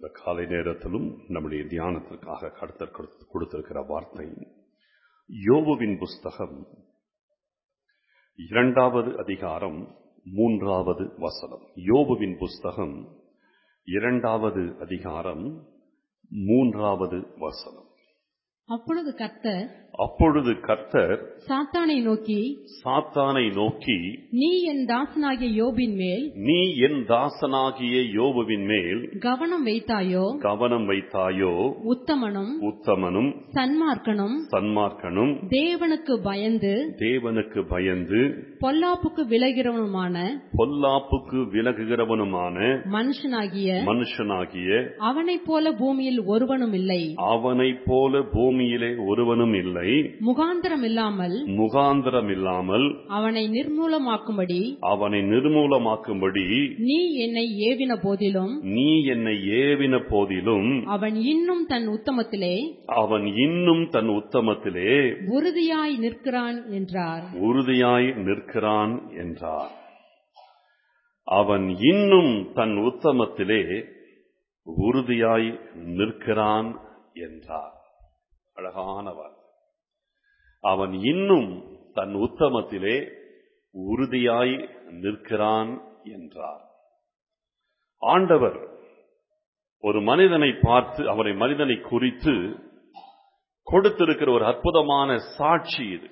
இந்த காலை நேரத்திலும் நம்முடைய தியானத்திற்காக கருத்தர் கொடுத்து- கொடுத்திருக்கிற வார்த்தை யோபுவின் புஸ்தகம் இரண்டாவது அதிகாரம் மூன்றாவது வசனம் யோபுவின் புஸ்தகம் இரண்டாவது அதிகாரம் மூன்றாவது வசனம் அப்பொழுது கர்த்தர் அப்பொழுது கர்த்தர் சாத்தானை நோக்கி சாத்தானை நோக்கி நீ என் தாசனாகிய யோபின் மேல் நீ என் தாசனாகிய யோபுவின் மேல் கவனம் வைத்தாயோ கவனம் வைத்தாயோ உத்தமனும் உத்தமனும் சன்மார்க்கனும் சன்மார்க்கனும் தேவனுக்கு பயந்து தேவனுக்கு பயந்து பொல்லாப்புக்கு விலகிறவனுமான பொல்லாப்புக்கு விலகுகிறவனுமான மனுஷனாகிய மனுஷனாகிய அவனைப் போல பூமியில் ஒருவனும் இல்லை அவனைப் போல பூமியிலே ஒருவனும் இல்லை முகாந்திரம் இல்லாமல் முகாந்திரம் இல்லாமல் அவனை நிர்மூலமாக்கும்படி அவனை நிர்மூலமாக்கும்படி நீ என்னை ஏவின போதிலும் நீ என்னை ஏவின போதிலும் அவன் இன்னும் தன் உத்தமத்திலே அவன் இன்னும் தன் உத்தமத்திலே உறுதியாய் நிற்கிறான் என்றார் உறுதியாய் நிற்கிறான் என்றார் அவன் இன்னும் தன் உத்தமத்திலே உறுதியாய் நிற்கிறான் என்றார் அழகான வார்த்தை அவன் இன்னும் தன் உத்தமத்திலே உறுதியாய் நிற்கிறான் என்றார் ஆண்டவர் ஒரு மனிதனை பார்த்து அவரை மனிதனை குறித்து கொடுத்திருக்கிற ஒரு அற்புதமான சாட்சி இது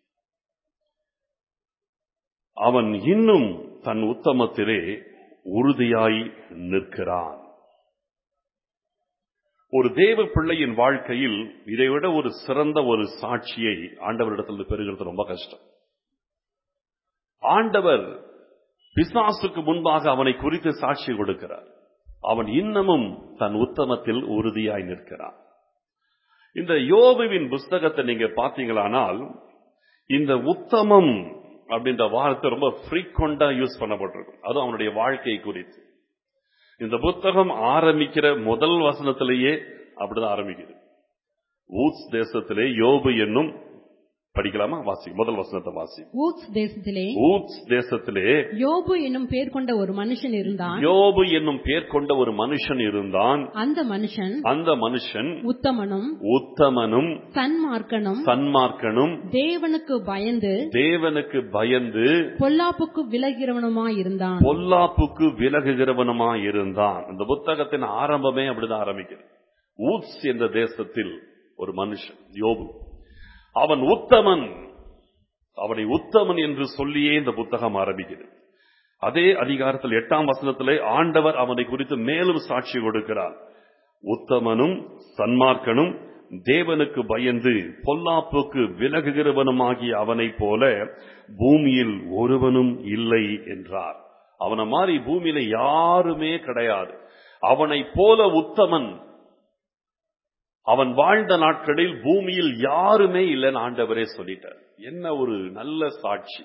அவன் இன்னும் தன் உத்தமத்திலே உறுதியாய் நிற்கிறான் ஒரு தேவ பிள்ளையின் வாழ்க்கையில் இதைவிட ஒரு சிறந்த ஒரு சாட்சியை ஆண்டவரிடத்தில் பெறுகிறது ரொம்ப கஷ்டம் ஆண்டவர் பிசாசுக்கு முன்பாக அவனை குறித்து சாட்சி கொடுக்கிறார் அவன் இன்னமும் தன் உத்தமத்தில் உறுதியாய் நிற்கிறான் இந்த யோபுவின் புஸ்தகத்தை நீங்க பார்த்தீங்களானால் இந்த உத்தமம் அப்படின்ற வார்த்தை ரொம்ப ஃப்ரீக்வெண்டா யூஸ் பண்ணப்பட்டிருக்கும் அதுவும் அவனுடைய வாழ்க்கை குறித்து இந்த புத்தகம் ஆரம்பிக்கிற முதல் வசனத்திலேயே அப்படிதான் ஆரம்பிக்குது ஊத்ஸ் தேசத்திலே யோபு என்னும் படிக்கலாமா வாசி முதல் வசனத்தை வாசி ஊத்ஸ் தேசத்திலே ஊத்ஸ் தேசத்திலே யோபு என்னும் பேர் கொண்ட ஒரு மனுஷன் இருந்தான் யோபு என்னும் பேர் கொண்ட ஒரு மனுஷன் இருந்தான் அந்த மனுஷன் அந்த மனுஷன் உத்தமனும் உத்தமனும் சன்மார்க்கனும் சன்மார்க்கனும் தேவனுக்கு பயந்து தேவனுக்கு பயந்து பொல்லாப்புக்கு விலகிறவனுமாயிருந்தான் பொல்லாப்புக்கு விலகுகிறவனுமாய் இருந்தான் இந்த புத்தகத்தின் ஆரம்பமே அப்படிதான் ஆரம்பிக்கிறது ஊத்ஸ் என்ற தேசத்தில் ஒரு மனுஷன் யோபு அவன் உத்தமன் அவனை உத்தமன் என்று சொல்லியே இந்த புத்தகம் ஆரம்பிக்கிறது அதே அதிகாரத்தில் எட்டாம் வசனத்திலே ஆண்டவர் அவனை குறித்து மேலும் சாட்சி கொடுக்கிறார் உத்தமனும் சன்மார்க்கனும் தேவனுக்கு பயந்து பொல்லாப்புக்கு விலகுகிறவனுமாகிய அவனைப் போல பூமியில் ஒருவனும் இல்லை என்றார் அவனை மாதிரி பூமியில யாருமே கிடையாது அவனைப் போல உத்தமன் அவன் வாழ்ந்த நாட்களில் பூமியில் யாருமே இல்லைன்னு ஆண்டவரே சொல்லிட்டார் என்ன ஒரு நல்ல சாட்சி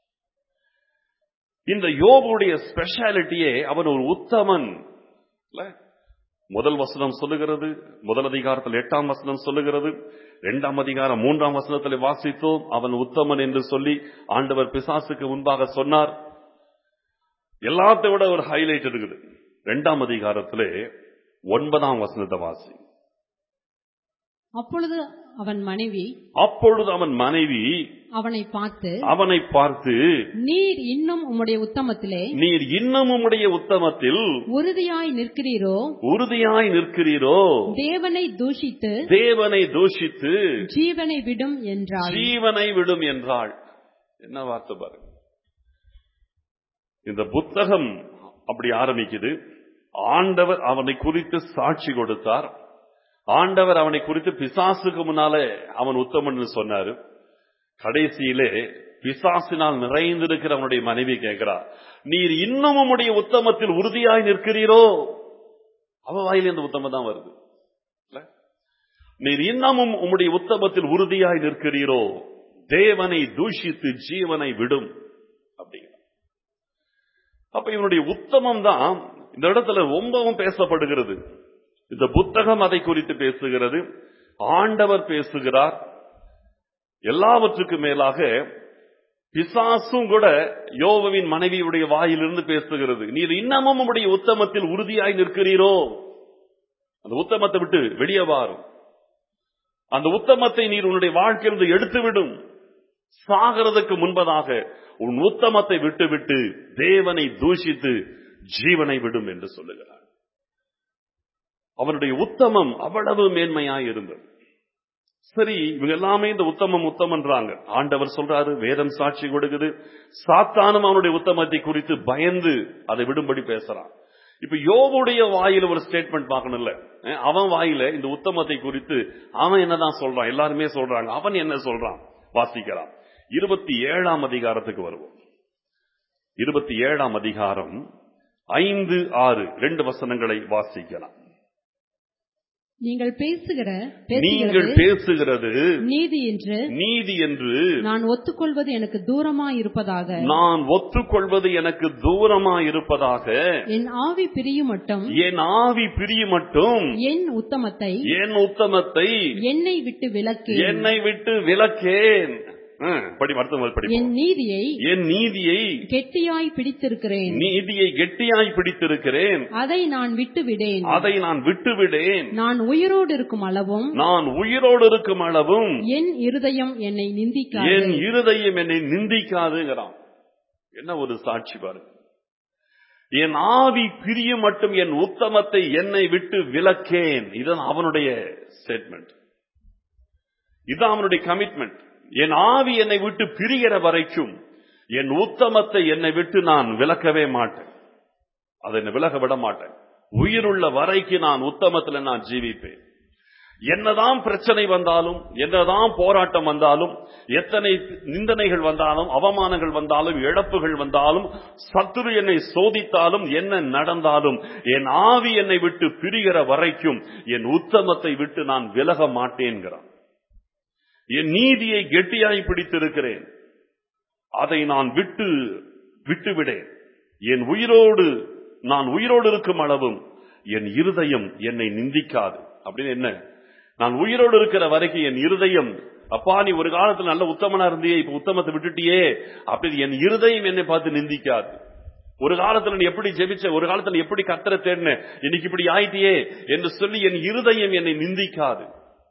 இந்த யோபுடைய ஸ்பெஷாலிட்டியே அவன் ஒரு உத்தமன் இல்ல? முதல் வசனம் சொல்லுகிறது முதல் அதிகாரத்தில் எட்டாம் வசனம் சொல்லுகிறது இரண்டாம் அதிகாரம் மூன்றாம் வசனத்தில் வாசித்தோம் அவன் உத்தமன் என்று சொல்லி ஆண்டவர் பிசாசுக்கு முன்பாக சொன்னார் எல்லாத்தை விட ஒரு ஹைலைட் இருக்குது இரண்டாம் அதிகாரத்திலே ஒன்பதாம் வசனத்தை வாசி அப்பொழுது அவன் மனைவி அப்பொழுது அவன் மனைவி அவனை பார்த்து அவனை பார்த்து நீர் இன்னும் உம்முடைய உத்தமத்திலே நீர் இன்னும் உம்முடைய உத்தமத்தில் உறுதியாய் நிற்கிறீரோ உறுதியாய் நிற்கிறீரோ தேவனை தூஷித்து தேவனை தூஷித்து ஜீவனை விடும் என்றாள் ஜீவனை விடும் என்றாள் என்ன வார்த்தை பாருங்க இந்த புத்தகம் அப்படி ஆரம்பிக்குது ஆண்டவர் அவனை குறித்து சாட்சி கொடுத்தார் ஆண்டவர் அவனை குறித்து பிசாசுக்கு முன்னாலே அவன் உத்தமன் சொன்னாரு கடைசியிலே பிசாசினால் நிறைந்திருக்கிற அவனுடைய மனைவி கேட்கிறார் நீர் இன்னும் உம்முடைய உத்தமத்தில் உறுதியாய் நிற்கிறீரோ அவ வாயில இந்த உத்தமம் தான் வருது இல்ல? நீர் இன்னமும் உம்முடைய உத்தமத்தில் உறுதியாய் நிற்கிறீரோ தேவனை தூஷித்து ஜீவனை விடும் அப்படிங்கிற அப்ப இவனுடைய உத்தமம் தான் இந்த இடத்துல ரொம்பவும் பேசப்படுகிறது இந்த புத்தகம் அதை குறித்து பேசுகிறது ஆண்டவர் பேசுகிறார் எல்லாவற்றுக்கு மேலாக பிசாசும் கூட யோபுவின் மனைவியுடைய வாயிலிருந்து பேசுகிறது நீர் இன்னமும் உம்முடைய உத்தமத்தில் உறுதியாய் நிற்கிறீரோ அந்த உத்தமத்தை விட்டு வெளியே வாரும் அந்த உத்தமத்தை நீர் உன்னுடைய வாழ்க்கையிலிருந்து எடுத்துவிடும் சாகிறதுக்கு முன்பதாக உன் உத்தமத்தை விட்டுவிட்டு தேவனை தூஷித்து ஜீவனை விடும் என்று சொல்லுகிறார் அவனுடைய உத்தமம் அவ்வளவு மேன்மையாய் இருந்தது சரி இவங்க எல்லாமே இந்த உத்தமம் உத்தமன்றாங்க ஆண்டவர் சொல்றாரு வேதம் சாட்சி கொடுக்குது சாத்தானும் அவனுடைய உத்தமத்தை குறித்து பயந்து அதை விடும்படி பேசுறான் இப்ப யோபுடைய வாயில ஒரு ஸ்டேட்மெண்ட் பார்க்கணும்ல அஹ் அவன் வாயில இந்த உத்தமத்தை குறித்து அவன் என்னதான் சொல்றான் எல்லாருமே சொல்றாங்க அவன் என்ன சொல்றான் வாசிக்கலாம் இருபத்தி ஏழாம் அதிகாரத்துக்கு வருவோம் இருபத்தி ஏழாம் அதிகாரம் ஐந்து ஆறு ரெண்டு வசனங்களை வாசிக்கலாம் நீங்கள் பேசுகிற நீங்கள் பேசுகிறது பேசுகிறது நீதி என்று நீதி என்று நான் ஒத்துக்கொள்வது எனக்கு தூரமா இருப்பதாக நான் ஒத்துக்கொள்வது எனக்கு தூரமா இருப்பதாக என் ஆவி பிரியும் மட்டும் என் ஆவி பிரியமட்டும் என் உத்தமத்தை என் உத்தமத்தை என்னை விட்டு விலக்கி என்னை விட்டு விலக்கேன் ஹம், படி அடுத்த முதல் படி என் நீதியை என் நீதியை கெட்டியாய் பிடித்திருக்கிறேன் நீதியை கெட்டியாய் பிடித்திருக்கிறேன் அதை நான் விட்டு விடேன் அதை நான் விட்டுவிடேன் நான் உயிரோடு இருக்கும் அளவும் நான் உயிரோடு இருக்கும் அளவும் என் இருதயம் என்னை நிந்திக்காது என் இருதயம் என்னை நிந்திக்காதுங்கிறான் என்ன ஒரு சாட்சி பாருங்க என் ஆவி பிரிய மட்டும் என் உத்தமத்தை என்னை விட்டு விலக்கேன் இதுதான் அவனுடைய ஸ்டேட்மெண்ட் இதுதான் அவனுடைய கமிட்மெண்ட் என் ஆவி என்னை விட்டு பிரிகிற வரைக்கும் என் உத்தமத்தை என்னை விட்டு நான் விலக்கவே மாட்டேன் அதை என்னை விலக விட மாட்டேன் உயிருள்ள வரைக்கு நான் உத்தமத்துல நான் ஜீவிப்பேன் என்னதான் பிரச்சனை வந்தாலும் என்னதான் போராட்டம் வந்தாலும் எத்தனை நிந்தனைகள் வந்தாலும் அவமானங்கள் வந்தாலும் இழப்புகள் வந்தாலும் சத்துரு என்னை சோதித்தாலும் என்ன நடந்தாலும் என் ஆவி என்னை விட்டு பிரிகிற வரைக்கும் என் உத்தமத்தை விட்டு நான் விலக மாட்டேன்கிறான் என் நீதியை கெட்டியாய் பிடித்திருக்கிறேன் அதை நான் விட்டு விட்டுவிடேன் என் உயிரோடு நான் உயிரோடு இருக்கும் அளவும் என் இருதயம் என்னை நிந்திக்காது அப்படின்னு என்ன நான் உயிரோடு இருக்கிற வரைக்கும் என் இருதயம் அப்பா நீ ஒரு காலத்துல நல்ல உத்தமனா இருந்தியே இப்ப உத்தமத்தை விட்டுட்டியே அப்படி என் இருதயம் என்னை பார்த்து நிந்திக்காது ஒரு காலத்துல நீ எப்படி ஜெபிச்ச ஒரு காலத்துல நீ எப்படி கத்தரை தேடின இன்னைக்கு இப்படி ஆயிட்டியே என்று சொல்லி என் இருதயம் என்னை நிந்திக்காது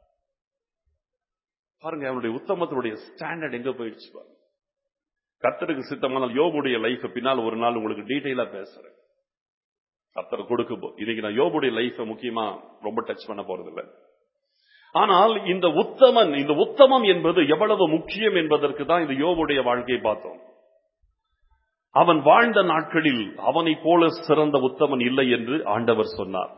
பாருங்க அவனுடைய உத்தமத்தினுடைய ஸ்டாண்டர்ட் எங்க போயிடுச்சு பாருங்க கத்தருக்கு சித்தமானால் யோபுடைய லைஃப் பின்னால் ஒரு நாள் உங்களுக்கு டீட்டெயிலா பேசுறேன் கத்தர் கொடுக்க போ இன்னைக்கு நான் யோபுடைய லைஃப் முக்கியமா ரொம்ப டச் பண்ண போறது இல்லை ஆனால் இந்த உத்தமன் இந்த உத்தமம் என்பது எவ்வளவு முக்கியம் என்பதற்கு தான் இந்த யோபுடைய வாழ்க்கையை பார்த்தோம் அவன் வாழ்ந்த நாட்களில் அவனைப் போல சிறந்த உத்தமன் இல்லை என்று ஆண்டவர் சொன்னார்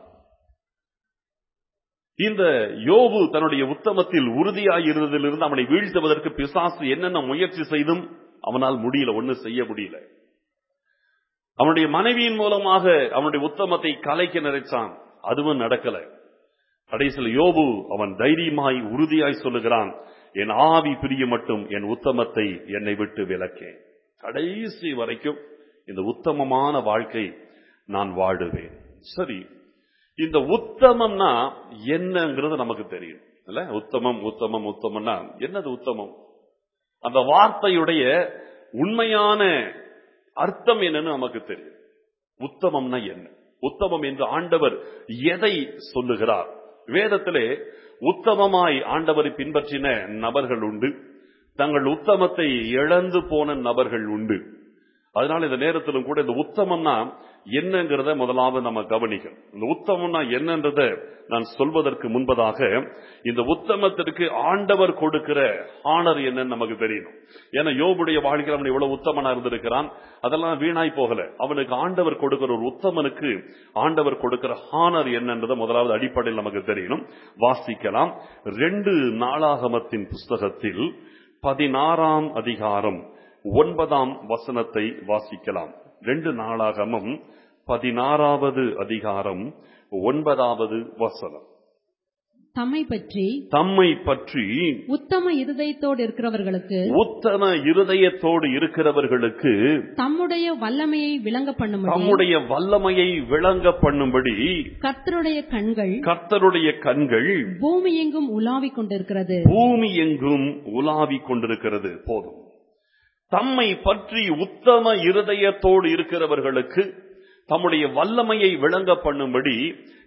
இந்த யோபு தன்னுடைய உத்தமத்தில் உறுதியாய் இருந்ததிலிருந்து அவனை வீழ்த்துவதற்கு பிசாசு என்னென்ன முயற்சி செய்தும் அவனால் முடியல ஒண்ணு செய்ய முடியல அவனுடைய மனைவியின் மூலமாக அவனுடைய உத்தமத்தை கலைக்க நினைச்சான் அதுவும் நடக்கல கடைசியில் யோபு அவன் தைரியமாய் உறுதியாய் சொல்லுகிறான் என் ஆவி பிரிய மட்டும் என் உத்தமத்தை என்னை விட்டு விலக்கேன் கடைசி வரைக்கும் இந்த உத்தமமான வாழ்க்கை நான் வாழுவேன் சரி இந்த உத்தமம்னா என்னங்கிறது நமக்கு தெரியும் இல்ல உத்தமம் உத்தமம் உத்தமம்னா என்னது உத்தமம் அந்த வார்த்தையுடைய உண்மையான அர்த்தம் என்னன்னு நமக்கு தெரியும் உத்தமம்னா என்ன உத்தமம் என்று ஆண்டவர் எதை சொல்லுகிறார் வேதத்திலே உத்தமமாய் ஆண்டவரை பின்பற்றின நபர்கள் உண்டு தங்கள் உத்தமத்தை இழந்து போன நபர்கள் உண்டு அதனால இந்த நேரத்திலும் கூட இந்த உத்தமம்னா என்னங்கிறத முதலாவது நம்ம கவனிக்கணும் இந்த உத்தமம்னா என்னன்றத நான் சொல்வதற்கு முன்பதாக இந்த உத்தமத்திற்கு ஆண்டவர் கொடுக்கிற ஆனர் என்னன்னு நமக்கு தெரியணும் ஏன்னா யோபுடைய வாழ்க்கையில் அவன் எவ்வளவு உத்தமனா இருந்திருக்கிறான் அதெல்லாம் வீணாய் போகல அவனுக்கு ஆண்டவர் கொடுக்கிற ஒரு உத்தமனுக்கு ஆண்டவர் கொடுக்கிற ஹானர் என்னன்றத முதலாவது அடிப்படையில் நமக்கு தெரியணும் வாசிக்கலாம் ரெண்டு நாளாகமத்தின் புஸ்தகத்தில் பதினாறாம் அதிகாரம் ஒன்பதாம் வசனத்தை வாசிக்கலாம் ரெண்டு நாளாகமும் பதினாறாவது அதிகாரம் ஒன்பதாவது வசனம் தம்மை பற்றி தம்மை பற்றி உத்தம இருதயத்தோடு இருக்கிறவர்களுக்கு உத்தம இருதயத்தோடு இருக்கிறவர்களுக்கு தம்முடைய வல்லமையை விளங்க பண்ணும்படி தம்முடைய வல்லமையை விளங்க பண்ணும்படி கர்த்தருடைய கண்கள் கர்த்தருடைய கண்கள் பூமி எங்கும் உலாவிக் கொண்டிருக்கிறது பூமி எங்கும் உலாவிக் கொண்டிருக்கிறது போதும் தம்மை பற்றி உத்தம இருதயத்தோடு இருக்கிறவர்களுக்கு தம்முடைய வல்லமையை விளங்க பண்ணும்படி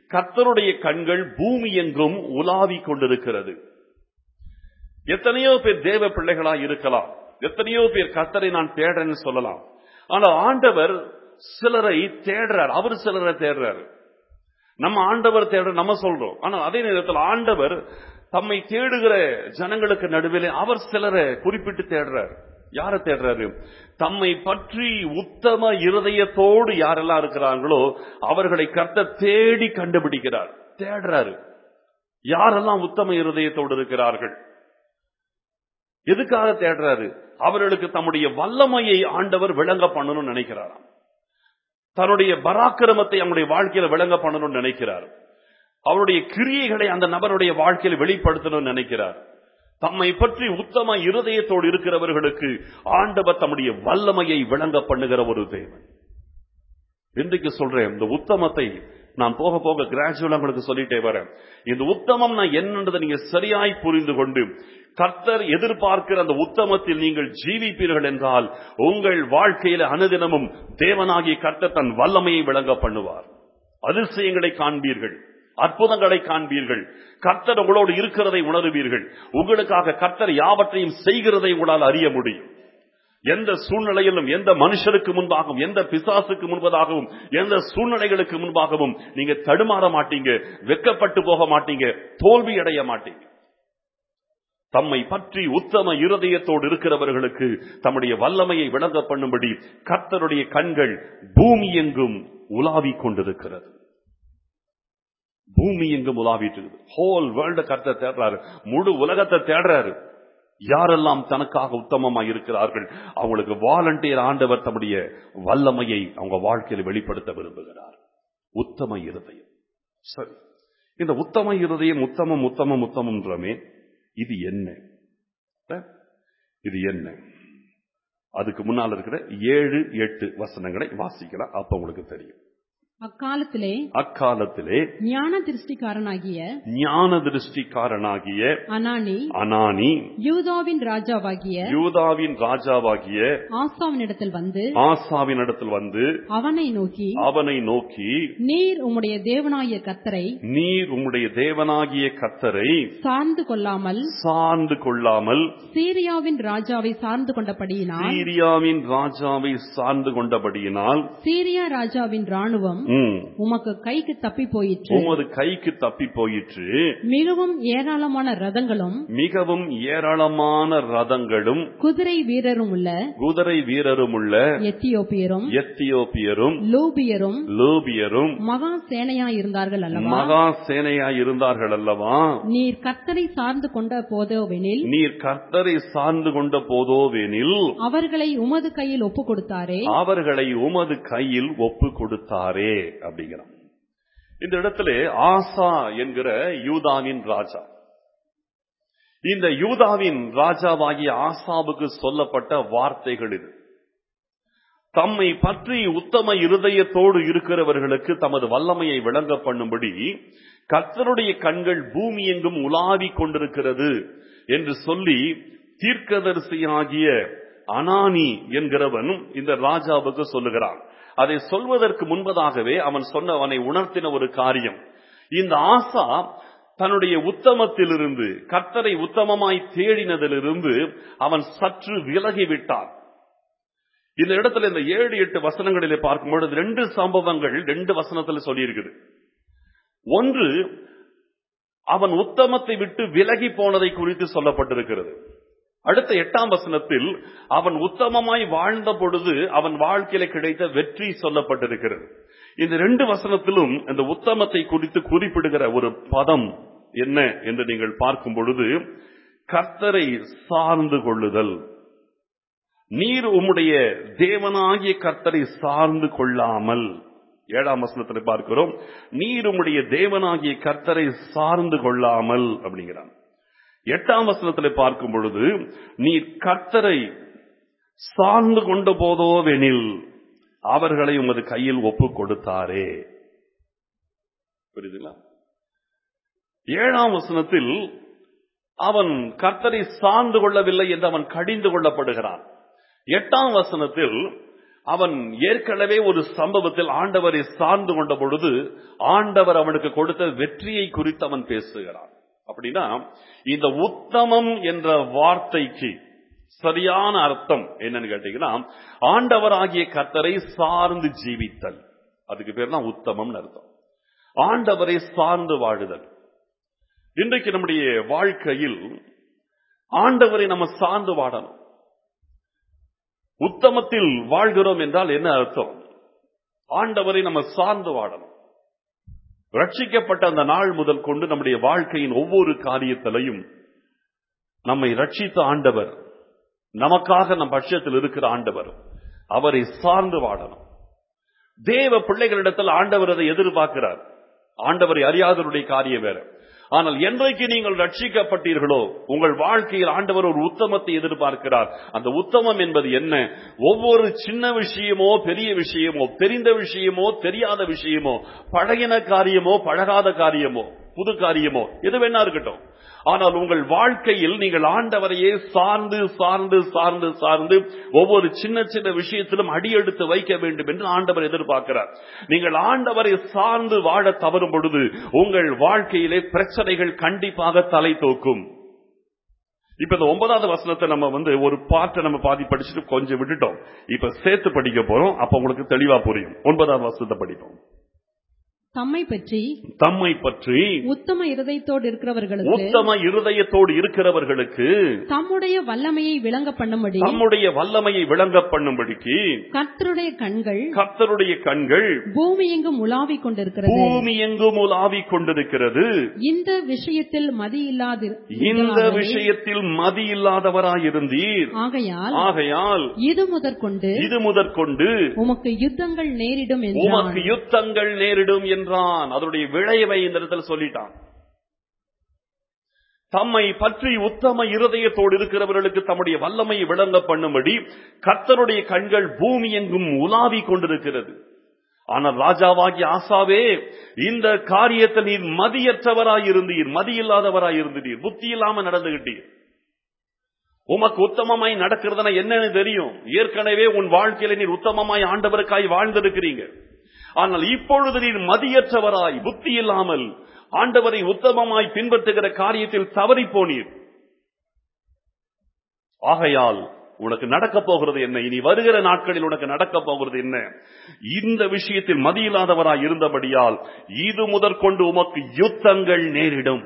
கர்த்தருடைய கண்கள் பூமி எங்கும் உலாவிக் கொண்டிருக்கிறது எத்தனையோ பேர் தேவ பிள்ளைகளா இருக்கலாம் எத்தனையோ பேர் கர்த்தரை நான் தேடுறேன்னு சொல்லலாம் ஆனால் ஆண்டவர் சிலரை தேடுறார் அவர் சிலரை தேடுறாரு நம்ம ஆண்டவர் தேடுற நம்ம சொல்றோம் ஆனால் அதே நேரத்தில் ஆண்டவர் தம்மை தேடுகிற ஜனங்களுக்கு நடுவில் அவர் சிலரை குறிப்பிட்டு தேடுறார் யாரை தேடுறாரு தம்மை பற்றி உத்தம இருதயத்தோடு யாரெல்லாம் இருக்கிறாங்களோ அவர்களை கர்த்த தேடி கண்டுபிடிக்கிறார் தேடுறாரு யாரெல்லாம் உத்தம இருதயத்தோடு இருக்கிறார்கள் எதுக்காக தேடுறாரு அவர்களுக்கு தம்முடைய வல்லமையை ஆண்டவர் விளங்க பண்ணணும்னு நினைக்கிறாராம் தன்னுடைய பராக்கிரமத்தை அவனுடைய வாழ்க்கையில விளங்க பண்ணணும்னு நினைக்கிறார் அவருடைய கிரியைகளை அந்த நபருடைய வாழ்க்கையில் வெளிப்படுத்தணும்னு நினைக்கிறார் தம்மை பற்றி உத்தம இருதயத்தோடு இருக்கிறவர்களுக்கு ஆண்டவர் தம்முடைய வல்லமையை விளங்க பண்ணுகிற ஒரு தேவன் இன்றைக்கு சொல்றேன் இந்த உத்தமத்தை நான் போக போக கிராஜுவலா உங்களுக்கு சொல்லிட்டே வரேன் இந்த உத்தமம் நான் என்னன்றதை நீங்க சரியாய் புரிந்து கொண்டு கர்த்தர் எதிர்பார்க்கிற அந்த உத்தமத்தில் நீங்கள் ஜீவிப்பீர்கள் என்றால் உங்கள் வாழ்க்கையில அனுதினமும் தேவனாகிய கர்த்தர் தன் வல்லமையை விளங்க பண்ணுவார் அதிசயங்களை காண்பீர்கள் அற்புதங்களை காண்பீர்கள் கர்த்தர் உங்களோடு இருக்கிறதை உணருவீர்கள் உங்களுக்காக கர்த்தர் யாவற்றையும் செய்கிறதை உங்களால் அறிய முடியும் எந்த சூழ்நிலையிலும் எந்த மனுஷருக்கு முன்பாகவும் எந்த பிசாசுக்கு முன்பதாகவும் எந்த சூழ்நிலைகளுக்கு முன்பாகவும் நீங்க தடுமாற மாட்டீங்க வெக்கப்பட்டு போக மாட்டீங்க தோல்வி அடைய மாட்டீங்க தம்மை பற்றி உத்தம இருதயத்தோடு இருக்கிறவர்களுக்கு தம்முடைய வல்லமையை விளங்க பண்ணும்படி கர்த்தருடைய கண்கள் பூமி எங்கும் உலாவிக் கொண்டிருக்கிறது பூமி எங்கும் உலாவிட்டு ஹோல் வேர்ல்ட கர்த்தர் தேடுறாரு முழு உலகத்தை தேடுறாரு யாரெல்லாம் தனக்காக உத்தமமா இருக்கிறார்கள் அவங்களுக்கு வாலண்டியர் ஆண்டவர் தம்முடைய வல்லமையை அவங்க வாழ்க்கையில் வெளிப்படுத்த விரும்புகிறார் உத்தம இருதயம் சரி இந்த உத்தம இருதயம் உத்தமம் உத்தமம் உத்தமம்ன்றமே இது என்ன அஹ்? இது என்ன அதுக்கு முன்னால் இருக்கிற ஏழு எட்டு வசனங்களை வாசிக்கலாம் அப்ப உங்களுக்கு தெரியும் அக்காலத்திலே அக்காலத்திலே ஞான திருஷ்டிக்காரனாகிய ஞான திருஷ்டிக்காரனாகிய அனானி அனானி யூதாவின் ராஜாவாகிய யூதாவின் ராஜாவாகிய ஆசாவினிடத்தில் வந்து ஆசாவின் இடத்தில் வந்து அவனை நோக்கி அவனை நோக்கி நீர் உம்முடைய தேவனாகிய கத்தரை நீர் உம்முடைய தேவனாகிய கத்தரை சார்ந்து கொள்ளாமல் சார்ந்து கொள்ளாமல் சீரியாவின் ராஜாவை சார்ந்து கொண்டபடியினால் சீரியாவின் ராஜாவை சார்ந்து கொண்டபடியினால் சீரியா ராஜாவின் ராணுவம் ம், உமக்கு கைக்கு தப்பி போயிற்று உமது கைக்கு தப்பி போயிற்று மிகவும் ஏராளமான ரதங்களும் மிகவும் ஏராளமான ரதங்களும் குதிரை வீரரும் உள்ள குதிரை வீரரும் உள்ள எத்தியோப்பியரும் எத்தியோப்பியரும் லூபியரும் லூபியரும் மகா சேனையா இருந்தார்கள் அல்லவா மகா சேனையாய் இருந்தார்கள் அல்லவா நீர் கர்த்தரை சார்ந்து கொண்ட போதோவெனில் நீர் கர்த்தரை சார்ந்து கொண்ட போதோவெனில் அவர்களை உமது கையில் ஒப்பு கொடுத்தாரே அவர்களை உமது கையில் ஒப்பு கொடுத்தாரே அப்படிங்கிறான் இந்த இடத்துல ஆசா என்கிற யூதாவின் ராஜா இந்த யூதாவின் ராஜாவாகிய ஆசாவுக்கு சொல்லப்பட்ட வார்த்தைகள் இது தம்மை பற்றி உத்தம இருதயத்தோடு இருக்கிறவர்களுக்கு தமது வல்லமையை விளங்க பண்ணும்படி கர்த்தருடைய கண்கள் பூமி எங்கும் உலாவிக் கொண்டிருக்கிறது என்று சொல்லி தீர்க்கதரிசியாகிய அனானி என்கிறவன் இந்த ராஜாவுக்கு சொல்லுகிறான் அதை சொல்வதற்கு முன்பதாகவே அவன் சொன்ன அவனை உணர்த்தின ஒரு காரியம் இந்த ஆசா தன்னுடைய உத்தமத்திலிருந்து கர்த்தரை உத்தமமாய் தேடினதிலிருந்து அவன் சற்று விலகிவிட்டான் இந்த இடத்துல இந்த ஏழு எட்டு வசனங்களிலே பார்க்கும்பொழுது ரெண்டு சம்பவங்கள் ரெண்டு வசனத்துல சொல்லியிருக்குது ஒன்று அவன் உத்தமத்தை விட்டு விலகி போனதை குறித்து சொல்லப்பட்டிருக்கிறது அடுத்த எட்டாம் வசனத்தில் அவன் உத்தமமாய் வாழ்ந்த பொழுது அவன் வாழ்க்கையில கிடைத்த வெற்றி சொல்லப்பட்டிருக்கிறது இந்த ரெண்டு வசனத்திலும் இந்த உத்தமத்தை குறித்து குறிப்பிடுகிற ஒரு பதம் என்ன என்று நீங்கள் பார்க்கும் பொழுது கர்த்தரை சார்ந்து கொள்ளுதல் நீர் உம்முடைய தேவனாகிய கர்த்தரை சார்ந்து கொள்ளாமல் ஏழாம் வசனத்தில் பார்க்கிறோம் நீர் உம்முடைய தேவனாகிய கர்த்தரை சார்ந்து கொள்ளாமல் அப்படிங்கிறான் எட்டாம் வசனத்தில் பார்க்கும் பொழுது நீர் கர்த்தரை சார்ந்து கொண்ட போதோவெனில் அவர்களை உமது கையில் ஒப்பு கொடுத்தாரே புரியுதுங்களா ஏழாம் வசனத்தில் அவன் கர்த்தரை சார்ந்து கொள்ளவில்லை என்று அவன் கடிந்து கொள்ளப்படுகிறான் எட்டாம் வசனத்தில் அவன் ஏற்கனவே ஒரு சம்பவத்தில் ஆண்டவரை சார்ந்து கொண்ட பொழுது ஆண்டவர் அவனுக்கு கொடுத்த வெற்றியை குறித்து அவன் பேசுகிறான் அப்படின்னா இந்த உத்தமம் என்ற வார்த்தைக்கு சரியான அர்த்தம் என்னன்னு கேட்டீங்கன்னா ஆண்டவராகிய கர்த்தரை சார்ந்து ஜீவித்தல் அதுக்கு பேர் தான் உத்தமம்னு அர்த்தம் ஆண்டவரை சார்ந்து வாழுதல் இன்றைக்கு நம்முடைய வாழ்க்கையில் ஆண்டவரை நம்ம சார்ந்து வாழணும் உத்தமத்தில் வாழ்கிறோம் என்றால் என்ன அர்த்தம் ஆண்டவரை நம்ம சார்ந்து வாழணும் ரட்சிக்கப்பட்ட அந்த நாள் முதல் கொண்டு நம்முடைய வாழ்க்கையின் ஒவ்வொரு காரியத்திலையும் நம்மை ரட்சித்த ஆண்டவர் நமக்காக நம் பட்சத்தில் இருக்கிற ஆண்டவர் அவரை சார்ந்து வாழணும் தேவ பிள்ளைகளிடத்தில் ஆண்டவர் அதை எதிர்பார்க்கிறார் ஆண்டவரை அறியாதவருடைய காரியம் வேற ஆனால் என்றைக்கு நீங்கள் ரட்சிக்கப்பட்டீர்களோ உங்கள் வாழ்க்கையில் ஆண்டவர் ஒரு உத்தமத்தை எதிர்பார்க்கிறார் அந்த உத்தமம் என்பது என்ன ஒவ்வொரு சின்ன விஷயமோ பெரிய விஷயமோ தெரிந்த விஷயமோ தெரியாத விஷயமோ பழகின காரியமோ பழகாத காரியமோ புது காரியமோ எது வேணா இருக்கட்டும் ஆனால் உங்கள் வாழ்க்கையில் நீங்கள் ஆண்டவரையே சார்ந்து சார்ந்து சார்ந்து சார்ந்து ஒவ்வொரு சின்ன சின்ன விஷயத்திலும் அடியெடுத்து வைக்க வேண்டும் என்று ஆண்டவர் எதிர்பார்க்கிறார் நீங்கள் ஆண்டவரை சார்ந்து வாழ தவறும் பொழுது உங்கள் வாழ்க்கையிலே பிரச்சனைகள் கண்டிப்பாக தலை தூக்கும் இப்ப இந்த ஒன்பதாவது வசனத்தை நம்ம வந்து ஒரு பாட்டை நம்ம பாதி படிச்சுட்டு கொஞ்சம் விட்டுட்டோம் இப்ப சேர்த்து படிக்க போறோம் அப்ப உங்களுக்கு தெளிவா புரியும் ஒன்பதாவது வசனத்தை படிப்போம் தம்மை பற்றி தம்மை பற்றி உத்தம இருதயத்தோடு இருக்கிறவர்களுக்கு உத்தம இருதயத்தோடு இருக்கிறவர்களுக்கு தம்முடைய வல்லமையை விளங்க பண்ணும்படி தம்முடைய வல்லமையை விளங்க பண்ணும்படிக்கு கர்த்தருடைய கண்கள் கர்த்தருடைய கண்கள் பூமி எங்கும் உலாவிக் கொண்டிருக்கிறது பூமி எங்கும் உலாவிக் கொண்டிருக்கிறது இந்த விஷயத்தில் மதி இல்லாது இந்த விஷயத்தில் மதி இல்லாதவராயிருந்தீர் ஆகையால் ஆகையால் இது முதற்கொண்டு இது முதற்கொண்டு உமக்கு யுத்தங்கள் நேரிடும் என்றான் உமக்கு யுத்தங்கள் நேரிடும் என்றான் அதனுடைய விளைவை இந்த இடத்துல சொல்லிட்டான் தம்மை பற்றி உத்தம இருதயத்தோடு இருக்கிறவர்களுக்கு தம்முடைய வல்லமையை விளங்க பண்ணும்படி கர்த்தருடைய கண்கள் பூமி எங்கும் உலாவிக் கொண்டிருக்கிறது ஆனால் ராஜாவாகிய ஆசாவே இந்த காரியத்தில் நீர் மதியற்றவராயிருந்தீர் மதியில்லாதவராயிருந்தீர் புத்தி இல்லாம நடந்துகிட்டீர் உமக்கு உத்தமமாய் நடக்கிறதுனா என்னன்னு தெரியும் ஏற்கனவே உன் வாழ்க்கையில நீர் உத்தமமாய் ஆண்டவருக்காய் வாழ்ந்திருக்கிறீங்க ஆனால் இப்பொழுது நீர் மதியற்றவராய் புத்தி இல்லாமல் ஆண்டவரை உத்தமமாய் பின்பற்றுகிற காரியத்தில் தவறி போனீர் ஆகையால் உனக்கு நடக்க போகிறது என்ன இனி வருகிற நாட்களில் உனக்கு நடக்க போகிறது என்ன இந்த விஷயத்தில் மதியில்லாதவராய் இருந்தபடியால் இது முதற்கொண்டு உமக்கு யுத்தங்கள் நேரிடும்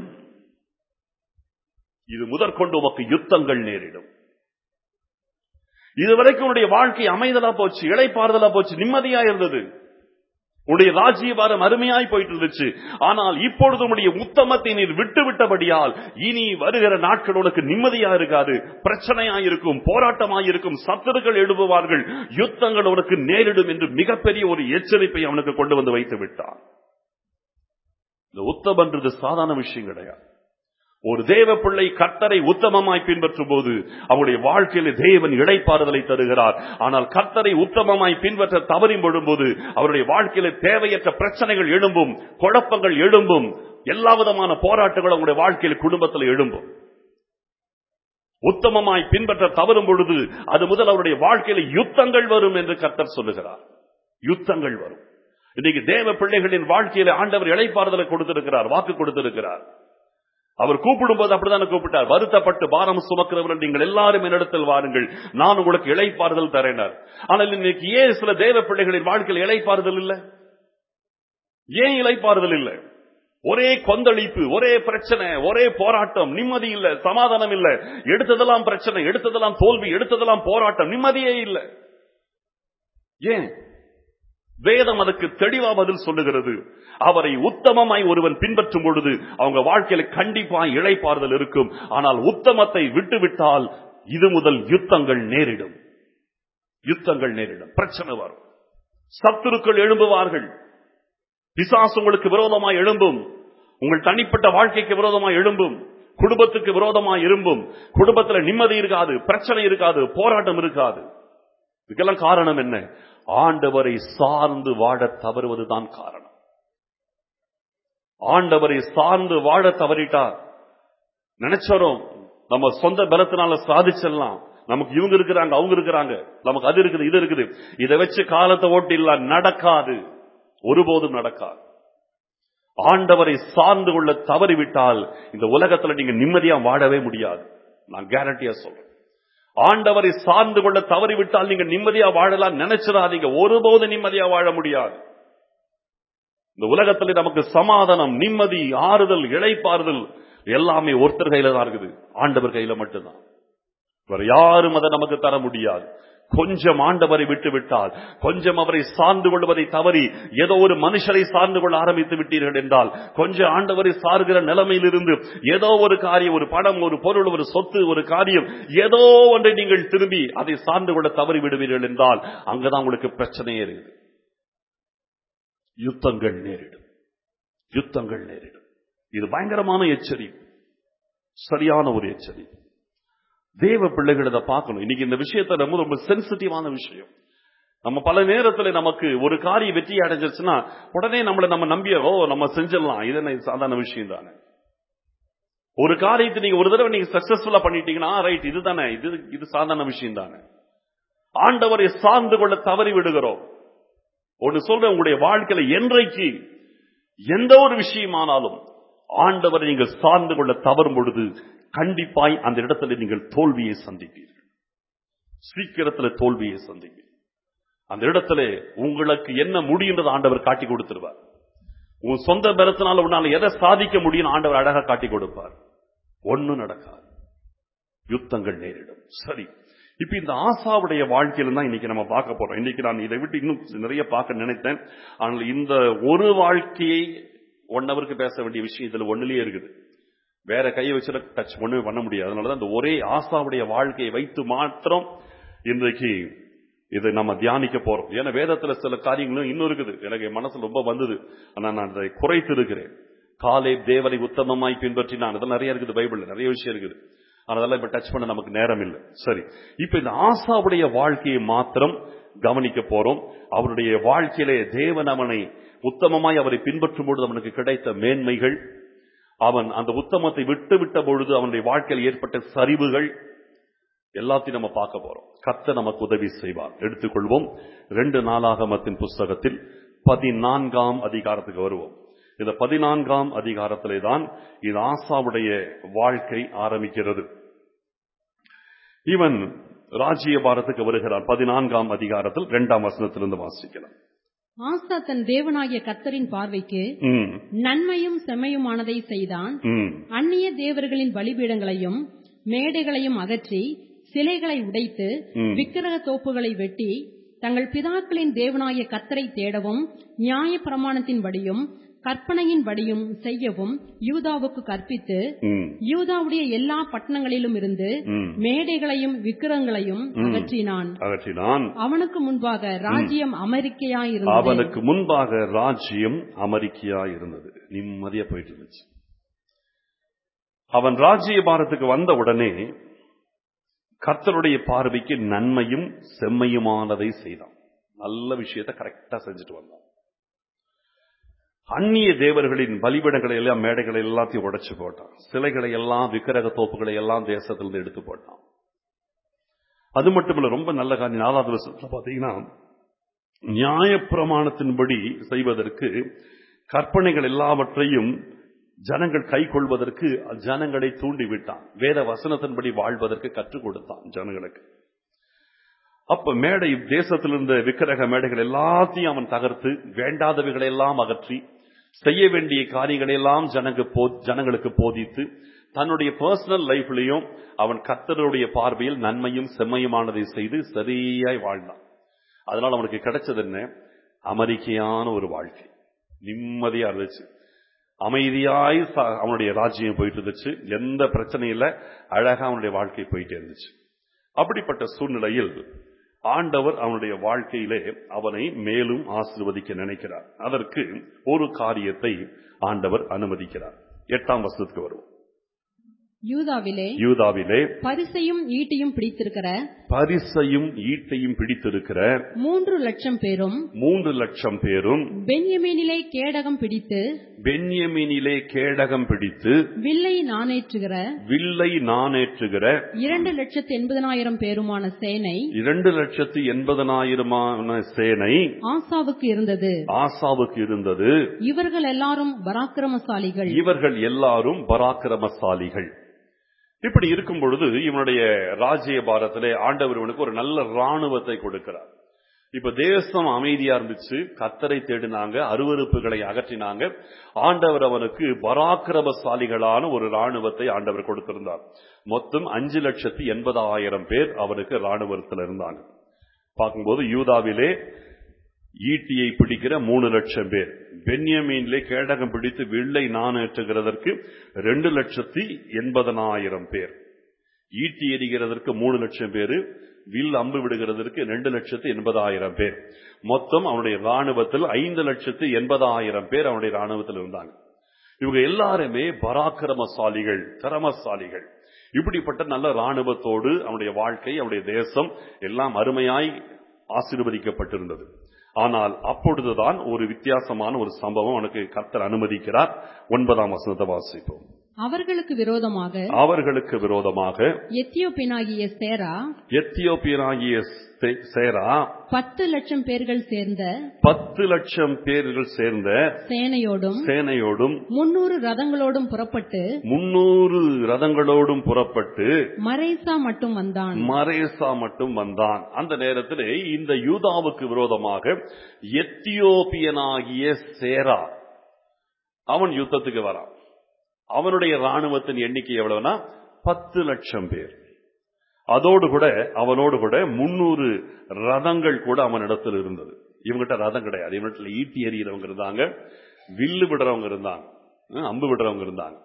இது முதற்கொண்டு உமக்கு யுத்தங்கள் நேரிடும் இதுவரைக்கும் உன்னுடைய வாழ்க்கை அமைதலா போச்சு இளைப்பாறுதலா போச்சு நிம்மதியா இருந்தது உடைய ராஜ்யபாரம் அருமையாய் போயிட்டு இருந்துச்சு ஆனால் இப்பொழுது உடைய உத்தமத்தை நீர் விட்டு விட்டபடியால் இனி வருகிற நாட்கள் உனக்கு நிம்மதியா இருக்காது பிரச்சனையா இருக்கும் போராட்டமாய் இருக்கும் சத்துருக்கள் எழுப்புவார்கள் யுத்தங்கள் உனக்கு நேரிடும் என்று மிகப்பெரிய ஒரு எச்சரிப்பை அவனுக்கு கொண்டு வந்து வைத்து விட்டான் இந்த உத்தமன்றது சாதாரண விஷயம் கிடையாது ஒரு தேவ பிள்ளை கர்த்தரை உத்தமமாய் பின்பற்றும் போது அவருடைய வாழ்க்கையில தேவன் இடைப்பாறுதலை தருகிறார் ஆனால் கர்த்தரை உத்தமமாய் பின்பற்ற தவறின் பொழும்போது அவருடைய வாழ்க்கையில தேவையற்ற பிரச்சனைகள் எழும்பும் குழப்பங்கள் எழும்பும் எல்லா விதமான போராட்டங்களும் அவருடைய வாழ்க்கையில் குடும்பத்தில் எழும்பும் உத்தமமாய் பின்பற்ற தவறும் பொழுது அது முதல் அவருடைய வாழ்க்கையில யுத்தங்கள் வரும் என்று கர்த்தர் சொல்லுகிறார் யுத்தங்கள் வரும் இன்னைக்கு தேவ பிள்ளைகளின் வாழ்க்கையில ஆண்டவர் இழைப்பாறுதலை கொடுத்திருக்கிறார் வாக்கு கொடுத்திருக்கிறார் அவர் கூப்பிடும் போது அப்படித்தானே கூப்பிட்டார் வருத்தப்பட்டு பாரம் சுமக்கிறவர்கள் நீங்கள் எல்லாரும் என்னிடத்தில் வாருங்கள் நான் உங்களுக்கு இழைப்பாறுதல் தரேனார் ஆனால் இன்னைக்கு ஏன் சில தேவ பிள்ளைகளின் வாழ்க்கையில் இழைப்பாறுதல் இல்லை ஏன் இழைப்பாறுதல் இல்லை ஒரே கொந்தளிப்பு ஒரே பிரச்சனை ஒரே போராட்டம் நிம்மதி இல்ல சமாதானம் இல்ல எடுத்ததெல்லாம் பிரச்சனை எடுத்ததெல்லாம் தோல்வி எடுத்ததெல்லாம் போராட்டம் நிம்மதியே இல்லை ஏன் வேதம் அதுக்கு தெளிவா பதில் சொல்லுகிறது அவரை உத்தமமாய் ஒருவன் பின்பற்றும் பொழுது அவங்க வாழ்க்கையில கண்டிப்பாய் இழைப்பாறுதல் இருக்கும் ஆனால் உத்தமத்தை விட்டுவிட்டால் இது முதல் யுத்தங்கள் நேரிடும் யுத்தங்கள் நேரிடும் பிரச்சனை வரும் சத்துருக்கள் எழும்புவார்கள் பிசாசு உங்களுக்கு விரோதமாய் எழும்பும் உங்கள் தனிப்பட்ட வாழ்க்கைக்கு விரோதமாய் எழும்பும் குடும்பத்துக்கு விரோதமாய் எழும்பும் குடும்பத்துல நிம்மதி இருக்காது பிரச்சனை இருக்காது போராட்டம் இருக்காது இதுக்கெல்லாம் காரணம் என்ன ஆண்டவரை சார்ந்து வாழ தவறுவதுதான் காரணம் ஆண்டவரை சார்ந்து வாழ தவறிட்டார் நினைச்சோம் நம்ம சொந்த பலத்தினால சாதிச்சிடலாம் நமக்கு இவங்க இருக்கிறாங்க அவங்க இருக்கிறாங்க நமக்கு அது இருக்குது இது இருக்குது இதை வச்சு காலத்தை ஓட்டிடலாம் நடக்காது ஒருபோதும் நடக்காது ஆண்டவரை சார்ந்து கொள்ள தவறிவிட்டால் இந்த உலகத்துல நீங்க நிம்மதியா வாழவே முடியாது நான் கேரண்டியா சொல்றேன் ஆண்டவரை சார்ந்து கொள்ள தவறிவிட்டால் நீங்க நிம்மதியா வாழலாம் நினைச்சிடாதீங்க ஒருபோது நிம்மதியா வாழ முடியாது இந்த உலகத்துல நமக்கு சமாதானம் நிம்மதி ஆறுதல் இழைப்பாறுதல் எல்லாமே ஒருத்தர் கையில தான் இருக்குது ஆண்டவர் கையில மட்டும்தான் வேற யாரும் அதை நமக்கு தர முடியாது கொஞ்சம் ஆண்டவரை விட்டு விட்டால் கொஞ்சம் அவரை சார்ந்து கொள்வதை தவறி ஏதோ ஒரு மனுஷரை சார்ந்து கொள்ள ஆரம்பித்து விட்டீர்கள் என்றால் கொஞ்சம் ஆண்டவரை சார்கிற நிலைமையிலிருந்து ஏதோ ஒரு காரியம் ஒரு படம் ஒரு பொருள் ஒரு சொத்து ஒரு காரியம் ஏதோ ஒன்றை நீங்கள் திரும்பி அதை சார்ந்து கொள்ள தவறி விடுவீர்கள் என்றால் அங்கதான் உங்களுக்கு பிரச்சனையே இருக்குது யுத்தங்கள் நேரிடும் யுத்தங்கள் நேரிடும் இது பயங்கரமான எச்சரிக்கை சரியான ஒரு எச்சரிக்கை தேவ பிள்ளைகள் இதை பார்க்கணும் இன்னைக்கு இந்த விஷயத்தை ரொம்ப ரொம்ப சென்சிட்டிவான விஷயம் நம்ம பல நேரத்துல நமக்கு ஒரு காரியம் வெற்றி அடைஞ்சிருச்சுன்னா உடனே நம்மளை நம்ம நம்பிய ஓ நம்ம செஞ்சிடலாம் இது என்ன சாதாரண விஷயம் தானே ஒரு காரியத்தை நீங்க ஒரு தடவை நீங்க சக்சஸ்ஃபுல்லா பண்ணிட்டீங்கன்னா ரைட் இதுதானே இது இது சாதாரண விஷயம் தானே ஆண்டவரை சார்ந்து கொள்ள தவறி விடுகிறோம் ஒன்று சொல்றேன் உங்களுடைய வாழ்க்கையில என்றைக்கு எந்த ஒரு விஷயமானாலும் ஆண்டவரை நீங்கள் சார்ந்து கொள்ள தவறும் பொழுது கண்டிப்பாய் அந்த இடத்துல நீங்கள் தோல்வியை சந்திப்பீர்கள் சீக்கிரத்தில் தோல்வியை சந்திப்பீர்கள் அந்த இடத்துல உங்களுக்கு என்ன முடியுன்றது ஆண்டவர் காட்டி கொடுத்துருவார் உன் சொந்த பலத்தினால உன்னால எதை சாதிக்க முடியும் ஆண்டவர் அழகா காட்டி கொடுப்பார் ஒண்ணும் நடக்காது யுத்தங்கள் நேரிடும் சரி இப்ப இந்த ஆசாவுடைய வாழ்க்கையில தான் இன்னைக்கு நம்ம பார்க்க போறோம் இன்னைக்கு நான் இதை விட்டு இன்னும் நிறைய பார்க்க நினைத்தேன் ஆனால் இந்த ஒரு வாழ்க்கையை ஒன் ஹவருக்கு பேச வேண்டிய விஷயம் இதுல ஒண்ணுலயே இருக்குது வேற கையை வச்சுட டச் ஒண்ணுமே பண்ண முடியாது அதனாலதான் இந்த ஒரே ஆசாவுடைய வாழ்க்கையை வைத்து மாத்திரம் இன்றைக்கு இதை நம்ம தியானிக்க போறோம் ஏன்னா வேதத்துல சில காரியங்களும் இன்னும் இருக்குது எனக்கு என் மனசுல ரொம்ப வந்தது ஆனா நான் அதை குறைத்து இருக்கிறேன் காலை தேவனை உத்தமமாய் பின்பற்றினான் இதெல்லாம் நிறைய இருக்குது பைபிள்ல நிறைய விஷயம் இருக்குது ஆனா அதெல்லாம் இப்ப டச் பண்ண நமக்கு நேரம் இல்லை சரி இப்ப இந்த ஆசாவுடைய வாழ்க்கையை மாத்திரம் கவனிக்க போறோம் அவருடைய வாழ்க்கையிலே தேவன் அவனை உத்தமமாய் அவரை பின்பற்றும் பொழுது அவனுக்கு கிடைத்த மேன்மைகள் அவன் அந்த உத்தமத்தை விட்டு விட்ட பொழுது அவனுடைய வாழ்க்கையில் ஏற்பட்ட சரிவுகள் எல்லாத்தையும் நம்ம பார்க்க போறோம் கத்த நமக்கு உதவி செய்வார் எடுத்துக்கொள்வோம் ரெண்டு நாளாகமத்தின் புஸ்தகத்தில் பதினான்காம் அதிகாரத்துக்கு வருவோம் இந்த பதினான்காம் அதிகாரத்திலே தான் இது ஆசாவுடைய வாழ்க்கை ஆரம்பிக்கிறது இவன் ராஜ்யபாரத்துக்கு வருகிறான் பதினான்காம் அதிகாரத்தில் இரண்டாம் வசனத்திலிருந்து வாசிக்கலாம் ஆசா தன் தேவனாகிய கர்த்தரின் பார்வைக்கு ம், நன்மையும் செம்மையுமானதை செய்தான் ம், அந்நிய தேவர்களின் பலிபீடங்களையும் மேடைகளையும் அகற்றி சிலைகளை உடைத்து ம். விக்கிரக தோப்புகளை வெட்டி தங்கள் பிதாக்களின் தேவனாகிய கர்த்தரை தேடவும் நியாய பிரமாணத்தின்படியும் கற்பனையின்படியும் செய்யவும் யூதாவுக்கு கற்பித்து ம், யூதாவுடைய எல்லா பட்டணங்களிலும் இருந்து ம். மேடைகளையும் விக்கிரகங்களையும் அகற்றினான் அகற்றினான் அவனுக்கு முன்பாக ராஜ்யம் அமெரிக்கையாயிருந்தது அவனுக்கு முன்பாக ராஜ்யம் அமெரிக்கையா இருந்தது நிம்மதியா போயிட்டு இருந்துச்சு அவன் ராஜ்யபாரத்துக்கு வந்த உடனே கர்த்தருடைய பார்வைக்கு நன்மையும் செம்மையுமானதை செய்தான் நல்ல விஷயத்தை கரெக்டா செஞ்சுட்டு வந்தான் அந்நிய தேவர்களின் பலிபீடங்களை எல்லாம் மேடைகளை எல்லாத்தையும் உடைச்சு போட்டான் சிலைகளை எல்லாம் விக்கிரக தோப்புகளை எல்லாம் தேசத்திலிருந்து எடுத்து போட்டான் அது மட்டும் இல்ல ரொம்ப நல்ல காரியம் நாலாவது வருஷத்துல பாத்தீங்கன்னா நியாயப்பிரமாணத்தின்படி செய்வதற்கு கற்பனைகள் எல்லாவற்றையும் ஜனங்கள் கை கொள்வதற்கு ஜனங்களை தூண்டி விட்டான் வேத வசனத்தின்படி வாழ்வதற்கு கற்றுக் கொடுத்தான் ஜனங்களுக்கு அப்ப மேடை தேசத்தில் இருந்த விக்கிரக மேடைகள் எல்லாத்தையும் அவன் தகர்த்து வேண்டாதவைகளை எல்லாம் அகற்றி செய்ய வேண்டிய காரியங்களை எல்லாம் ஜனங்க போ- ஜனங்களுக்கு போதித்து தன்னுடைய பர்சனல் லைஃப்லயும் அவன் கர்த்தருடைய பார்வையில் நன்மையும் செம்மையுமானதை செய்து சரியாய் வாழ்ந்தான் அதனால அவனுக்கு கிடைச்சது என்ன அமெரிக்கையான ஒரு வாழ்க்கை நிம்மதியா இருந்துச்சு அமைதியாய் ச- அவனுடைய ராஜ்யம் போயிட்டு இருந்துச்சு எந்த பிரச்சனையும் இல்ல அழகா அவனுடைய வாழ்க்கை போயிட்டே இருந்துச்சு அப்படிப்பட்ட சூழ்நிலையில் ஆண்டவர் அவனுடைய வாழ்க்கையிலே அவனை மேலும் ஆசீர்வதிக்க நினைக்கிறார் அதற்கு ஒரு காரியத்தை ஆண்டவர் அனுமதிக்கிறார் எட்டாம் வருஷத்துக்கு வரும் யூதாவிலே யூதாவிலே பரிசையும் ஈட்டியும் பிடித்திருக்கிற பரிசையும் ஈட்டையும் பிடித்திருக்கிற மூன்று லட்சம் பேரும் மூன்று லட்சம் பேரும் பென்யமீனிலே கேடகம் பிடித்து பென்யமீனிலே கேடகம் பிடித்து வில்லை நாணேற்றுகிற வில்லை நாணேற்றுகிற இரண்டு லட்சத்து எண்பதனாயிரம் பேருமான சேனை இரண்டு லட்சத்து எண்பதனாயிரமான சேனை ஆசாவுக்கு இருந்தது ஆசாவுக்கு இருந்தது இவர்கள் எல்லாரும் பராக்கிரமசாலிகள் இவர்கள் எல்லாரும் பராக்கிரமசாலிகள் இப்படி இருக்கும் பொழுது இவனுடைய ராஜ்ய பாரத்திலே ஆண்டவர் இவனுக்கு ஒரு நல்ல ராணுவத்தை கொடுக்கிறார் இப்ப தேசம் அமைதியா இருந்துச்சு கத்தரை தேடினாங்க அருவருப்புகளை அகற்றினாங்க ஆண்டவர் அவனுக்கு பராக்கிரமசாலிகளான ஒரு ராணுவத்தை ஆண்டவர் கொடுத்திருந்தார் மொத்தம் அஞ்சு லட்சத்தி எண்பதாயிரம் பேர் அவனுக்கு ராணுவத்தில் இருந்தாங்க பார்க்கும்போது யூதாவிலே ஈட்டியை பிடிக்கிற மூணு லட்சம் பேர் பென்யமீன்லே கேடகம் பிடித்து வில்லை நாணேற்றுகிறதற்கு ரெண்டு லட்சத்தி எண்பதனாயிரம் பேர் ஈட்டி எறிகிறதற்கு மூணு லட்சம் பேர் வில் அம்பு விடுகிறதற்கு ரெண்டு லட்சத்து எண்பதாயிரம் பேர் மொத்தம் அவனுடைய ராணுவத்தில் ஐந்து லட்சத்து எண்பதாயிரம் பேர் அவனுடைய ராணுவத்தில் இருந்தாங்க இவங்க எல்லாருமே பராக்கிரமசாலிகள் திறமசாலிகள் இப்படிப்பட்ட நல்ல ராணுவத்தோடு அவனுடைய வாழ்க்கை அவனுடைய தேசம் எல்லாம் அருமையாய் ஆசீர்வதிக்கப்பட்டிருந்தது ஆனால் அப்பொழுதுதான் ஒரு வித்தியாசமான ஒரு சம்பவம் அவனுக்கு கர்த்தர் அனுமதிக்கிறார் ஒன்பதாம் வசனத்தை வாசிப்போம் அவர்களுக்கு விரோதமாக அவர்களுக்கு விரோதமாக எத்தியோப்பியனாகிய சேரா எத்தியோப்பியனாகிய சே- சேரா பத்து லட்சம் பேர்கள் சேர்ந்த பத்து லட்சம் பேர்கள் சேர்ந்த சேனையோடும் சேனையோடும் முன்னூறு ரதங்களோடும் புறப்பட்டு முன்னூறு ரதங்களோடும் புறப்பட்டு மரேசா மட்டும் வந்தான் மரேசா மட்டும் வந்தான் அந்த நேரத்திலே இந்த யூதாவுக்கு விரோதமாக எத்தியோப்பியனாகிய சேரா அவன் யுத்தத்துக்கு வரான் அவனுடைய ராணுவத்தின் எண்ணிக்கை எவ்வளவுனா பத்து லட்சம் பேர் அதோடு கூட அவனோடு கூட முன்னூறு ரதங்கள் கூட அவனிடத்தில் இருந்தது இவங்கிட்ட ரதம் கிடையாது இவனிடத்துல ஈட்டி எறிகிறவங்க இருந்தாங்க வில்லு விடுறவங்க இருந்தாங்க அஹ் அம்பு விடுறவங்க இருந்தாங்க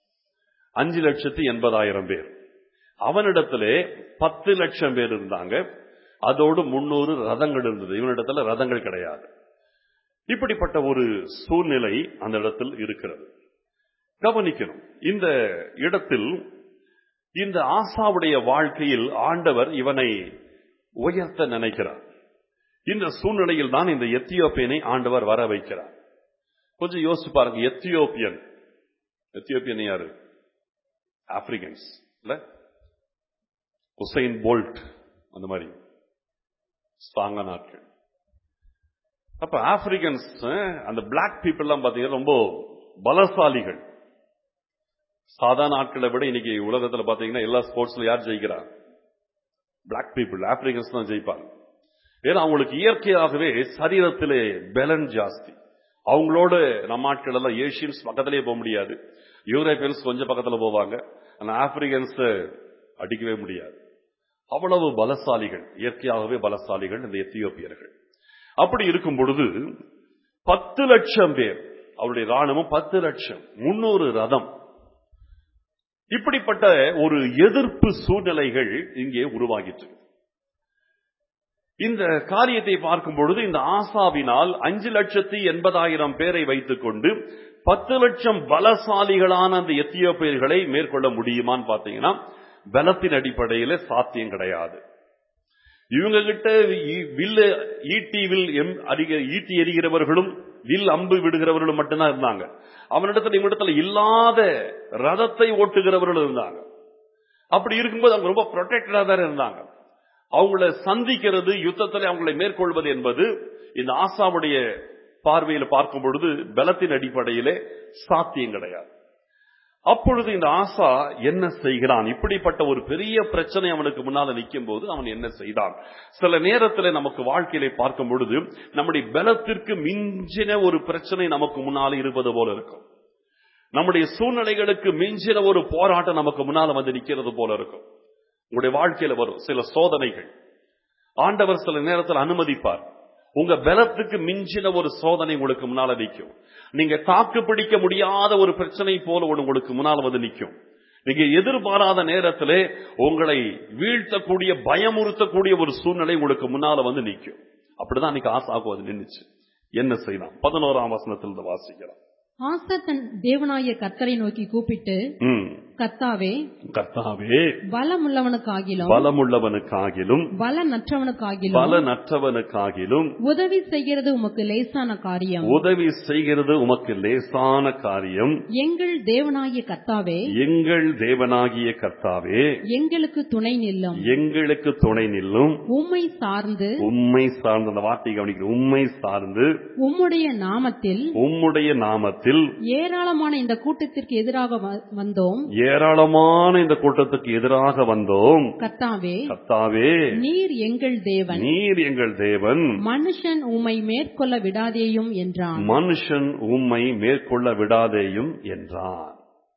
அஞ்சு லட்சத்தி எண்பதாயிரம் பேர் அவனிடத்திலே பத்து லட்சம் பேர் இருந்தாங்க அதோடு முன்னூறு ரதங்கள் இருந்தது இவனிடத்துல ரதங்கள் கிடையாது இப்படிப்பட்ட ஒரு சூழ்நிலை அந்த இடத்தில் இருக்கிறது கவனிக்கணும் இந்த இடத்தில் இந்த ஆசாவுடைய வாழ்க்கையில் ஆண்டவர் இவனை உயர்த்த நினைக்கிறார் இந்த சூழ்நிலையில் தான் இந்த எத்தியோப்பியனை ஆண்டவர் வர வைக்கிறார் கொஞ்சம் யோசிச்சு பாருங்க எத்தியோப்பியன் எத்தியோப்பியன் யாரு ஆப்பிரிக்கன்ஸ் இல்ல உசைன் போல்ட் அந்த மாதிரி ஸ்ட்ராங்கா நாட்கள் அப்ப ஆப்பிரிக்கன்ஸ் அந்த பிளாக் பீப்புள் எல்லாம் பாத்தீங்கன்னா ரொம்ப பலசாலிகள் சாதாரண ஆட்களை விட இன்னைக்கு உலகத்துல பாத்தீங்கன்னா எல்லா ஸ்போர்ட்ஸ்ல யார் ஜெயிக்கிறா பிளாக் பீப்புள் ஆப்பிரிக்கன்ஸ் தான் ஜெயிப்பாங்க ஏன்னா அவங்களுக்கு இயற்கையாகவே சரீரத்திலே பலன் ஜாஸ்தி அவங்களோட நம்ம ஆட்கள் எல்லாம் ஏஷியன்ஸ் பக்கத்திலே போக முடியாது யூரோப்பியன்ஸ் கொஞ்சம் பக்கத்துல போவாங்க ஆனா ஆப்பிரிக்கன்ஸ் அடிக்கவே முடியாது அவ்வளவு பலசாலிகள் இயற்கையாகவே பலசாலிகள் இந்த எத்தியோப்பியர்கள் அப்படி இருக்கும் பொழுது பத்து லட்சம் பேர் அவருடைய ராணுவம் பத்து லட்சம் முன்னூறு ரதம் இப்படிப்பட்ட ஒரு எதிர்ப்பு சூழ்நிலைகள் இங்கே உருவாகிற்று இந்த காரியத்தை பார்க்கும் பொழுது இந்த ஆசாவினால் அஞ்சு லட்சத்தி எண்பதாயிரம் பேரை வைத்துக் கொண்டு பத்து லட்சம் பலசாலிகளான அந்த எத்தியோப்பியர்களை மேற்கொள்ள முடியுமான்னு பாத்தீங்கன்னா பலத்தின் அடிப்படையில சாத்தியம் கிடையாது இவங்க கிட்ட இ- வில்லு ஈட்டி வில் எம் அடிக ஈட்டி எறிகிறவர்களும் வில் அம்பு விடுகிறவர்களும் மட்டும்தான் இருந்தாங்க அவனிடத்துல இவனிடத்துல இல்லாத ரதத்தை ஓட்டுகிறவர்களும் இருந்தாங்க அப்படி இருக்கும்போது அவங்க ரொம்ப ப்ரொடெக்டடா தான் இருந்தாங்க அவங்கள சந்திக்கிறது யுத்தத்தில் அவங்களை மேற்கொள்வது என்பது இந்த ஆசாவுடைய பார்வையில பார்க்கும் பொழுது பலத்தின் அடிப்படையிலே சாத்தியம் கிடையாது அப்பொழுது இந்த ஆசா என்ன செய்கிறான் இப்படிப்பட்ட ஒரு பெரிய பிரச்சனை அவனுக்கு முன்னால நிற்கும் போது அவன் என்ன செய்தான் சில நேரத்தில் நமக்கு வாழ்க்கையில பார்க்கும் பொழுது நம்முடைய பலத்திற்கு மிஞ்சின ஒரு பிரச்சனை நமக்கு முன்னால இருப்பது போல இருக்கும் நம்முடைய சூழ்நிலைகளுக்கு மிஞ்சின ஒரு போராட்டம் நமக்கு முன்னால வந்து நிக்கிறது போல இருக்கும் உங்களுடைய வாழ்க்கையில வரும் சில சோதனைகள் ஆண்டவர் சில நேரத்தில் அனுமதிப்பார் உங்க பலத்துக்கு மிஞ்சின ஒரு சோதனை உங்களுக்கு முன்னால நிற்கும் நீங்க தாக்கு பிடிக்க முடியாத ஒரு பிரச்சனை போல ஒண்ணு உங்களுக்கு முன்னால வந்து நிற்கும் நீங்க எதிர்பாராத நேரத்திலே உங்களை வீழ்த்தக்கூடிய பயமுறுத்தக்கூடிய ஒரு சூழ்நிலை உங்களுக்கு முன்னால வந்து நிற்கும் அப்படிதான் அன்னைக்கு ஆசாகும் அது நின்னுச்சு என்ன செய்யலாம் பதினோராம் வசனத்தில் இருந்து வாசிக்கலாம் ஆசா தன் தேவனாய கர்த்தரை நோக்கி கூப்பிட்டு ம் கர்த்தாவே கர்த்தாவே பலமுள்ளவனுக்காகிலும் பலமுள்ளவனுக்காகிலும் பலனற்றவனுக்காகிலும் பலனற்றவனுக்காகிலும் உதவி செய்கிறது உமக்கு லேசான காரியம் உதவி செய்கிறது உமக்கு லேசான காரியம் எங்கள் தேவனாகிய கர்த்தாவே எங்கள் தேவனாகிய கர்த்தாவே எங்களுக்கு துணை நில்லும் எங்களுக்கு துணை நில்லும் உம்மை சார்ந்து உம்மை சார்ந்த அந்த வார்த்தை கவனிக்கிறேன் உம்மை சார்ந்து உம்முடைய நாமத்தில் உம்முடைய நாமத்தில் ஏராளமான இந்த கூட்டத்திற்கு எதிராக வ- வந்தோம் ஏராளமான இந்த கூட்டத்துக்கு எதிராக வந்தோம் கர்த்தாவே கர்த்தாவே நீர் எங்கள் தேவன் நீர் எங்கள் தேவன் மனுஷன் உம்மை மேற்கொள்ள விடாதேயும் என்றான் மனுஷன் உம்மை மேற்கொள்ள விடாதேயும் என்றான்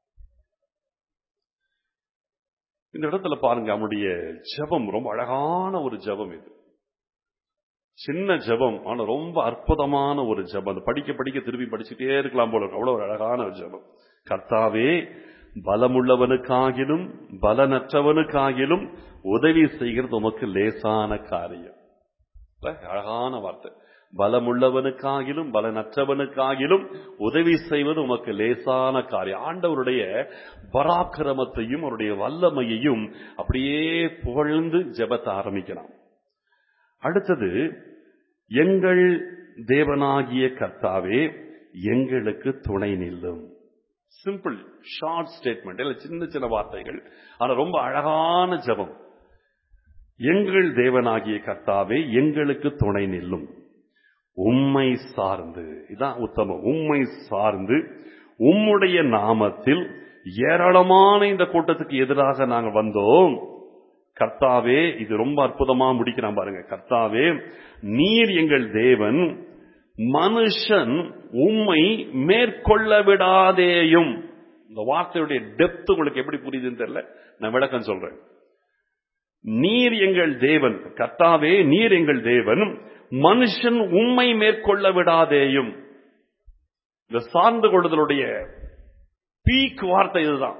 இந்த இடத்துல பாருங்க அவனுடைய ஜெபம் ரொம்ப அழகான ஒரு ஜெபம் இது சின்ன ஜெபம் ஆனா ரொம்ப அற்புதமான ஒரு ஜெபம் அது படிக்க படிக்க திருப்பி படிச்சுட்டே இருக்கலாம் போல இருக்கு. அவ்வளவு ஒரு அழகான ஒரு ஜெபம் கர்த்தாவே பலமுள்ளவனுக்காகிலும் பலனற்றவனுக்காகிலும் உதவி செய்கிறது உமக்கு லேசான காரியம் இல்ல? அழகான வார்த்தை பலமுள்ளவனுக்காகிலும் பலனற்றவனுக்காகிலும் உதவி செய்வது உமக்கு லேசான காரியம் ஆண்டவருடைய பராக்கிரமத்தையும் அவருடைய வல்லமையையும் அப்படியே புகழ்ந்து ஜெபத்தை ஆரம்பிக்கலாம் அடுத்தது எங்கள் தேவனாகிய கர்த்தாவே எங்களுக்கு துணை நில்லும் சிம்பிள் ஷார்ட் ஸ்டேட்மெண்ட் இல்ல சின்ன சின்ன வார்த்தைகள் ஆனா ரொம்ப அழகான ஜெபம் எங்கள் தேவனாகிய கர்த்தாவே எங்களுக்கு துணை நில்லும் உம்மை சார்ந்து இதான் உத்தமம் உம்மை சார்ந்து உம்முடைய நாமத்தில் ஏராளமான இந்த கூட்டத்துக்கு எதிராக நாங்கள் வந்தோம் கர்த்தாவே இது ரொம்ப அற்புதமா முடிக்கிறான் பாருங்க கர்த்தாவே நீர் எங்கள் தேவன் மனுஷன் உம்மை மேற்கொள்ள விடாதேயும் இந்த வார்த்தையுடைய டெப்த் உங்களுக்கு எப்படி புரியுதுன்னு தெரியல நான் விளக்கம் சொல்றேன் நீர் எங்கள் தேவன் கர்த்தாவே நீர் எங்கள் தேவன் மனுஷன் உம்மை மேற்கொள்ள விடாதேயும் இந்த சார்ந்து கொள்ளுதலுடைய பீக் வார்த்தை இதுதான்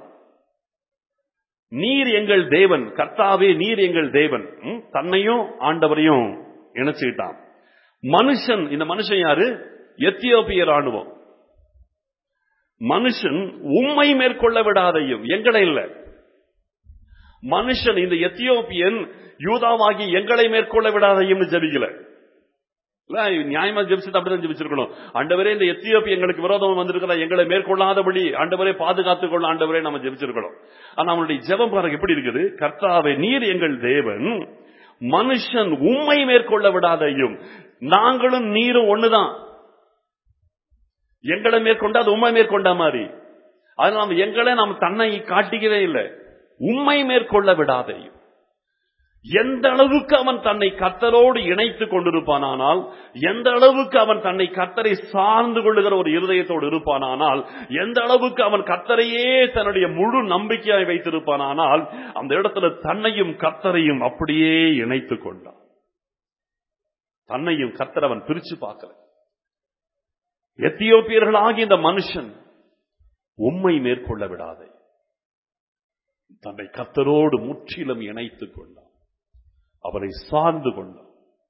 நீர் எங்கள் தேவன் கர்த்தாவே நீர் எங்கள் தேவன் ம், தன்னையும் ஆண்டவரையும் இணைச்சுக்கிட்டான் மனுஷன் இந்த மனுஷன் யாரு எத்தியோப்பிய ராணுவம் மனுஷன் உம்மை மேற்கொள்ள விடாதையும் எங்களை இல்ல மனுஷன் இந்த எத்தியோப்பியன் யூதாவாகி எங்களை மேற்கொள்ள விடாதையும் ஜபிக்கல இல்ல, நியாயமா ஜெபிச்சது அப்படிதான் ஜெபிச்சிருக்கணும் ஆண்டவரே இந்த எத்தியோப்பிய எங்களுக்கு விரோதம் வந்திருக்கிறா எங்களை மேற்கொள்ளாதபடி ஆண்டவரே பாதுகாத்துக் கொள்ள ஆண்டவரே நம்ம ஜெபிச்சிருக்கணும் ஆனா அவனுடைய ஜெபம் பாருங்க எப்படி இருக்குது கர்த்தாவே நீர் எங்கள் தேவன் மனுஷன் உம்மை மேற்கொள்ள விடாதையும் நாங்களும் நீரும் ஒண்ணுதான் எங்களை மேற்கொண்டா அது உண்மை மேற்கொண்ட மாதிரி அதனால நம்ம எங்களை நாம் தன்னை காட்டிக்கவே இல்லை உண்மை மேற்கொள்ள விடாதையும் எந்த அளவுக்கு அவன் தன்னை கர்த்தரோடு இணைத்துக் கொண்டிருப்பானானால் எந்த அளவுக்கு அவன் தன்னை கர்த்தரை சார்ந்து கொள்ளுகிற ஒரு இருதயத்தோடு இருப்பானானால் எந்த அளவுக்கு அவன் கர்த்தரையே தன்னுடைய முழு நம்பிக்கையாய் வைத்திருப்பானானால் அந்த இடத்துல தன்னையும் கர்த்தரையும் அப்படியே இணைத்துக் கொண்டான் தன்னையும் கர்த்தர் அவன் பிரிச்சு பார்க்கல எத்தியோப்பியர்களாகிய இந்த மனுஷன் உம்மை மேற்கொள்ள விடாதே தன்னை கர்த்தரோடு முற்றிலும் இணைத்துக் கொண்டான் அவரை சார்ந்து கொண்டான்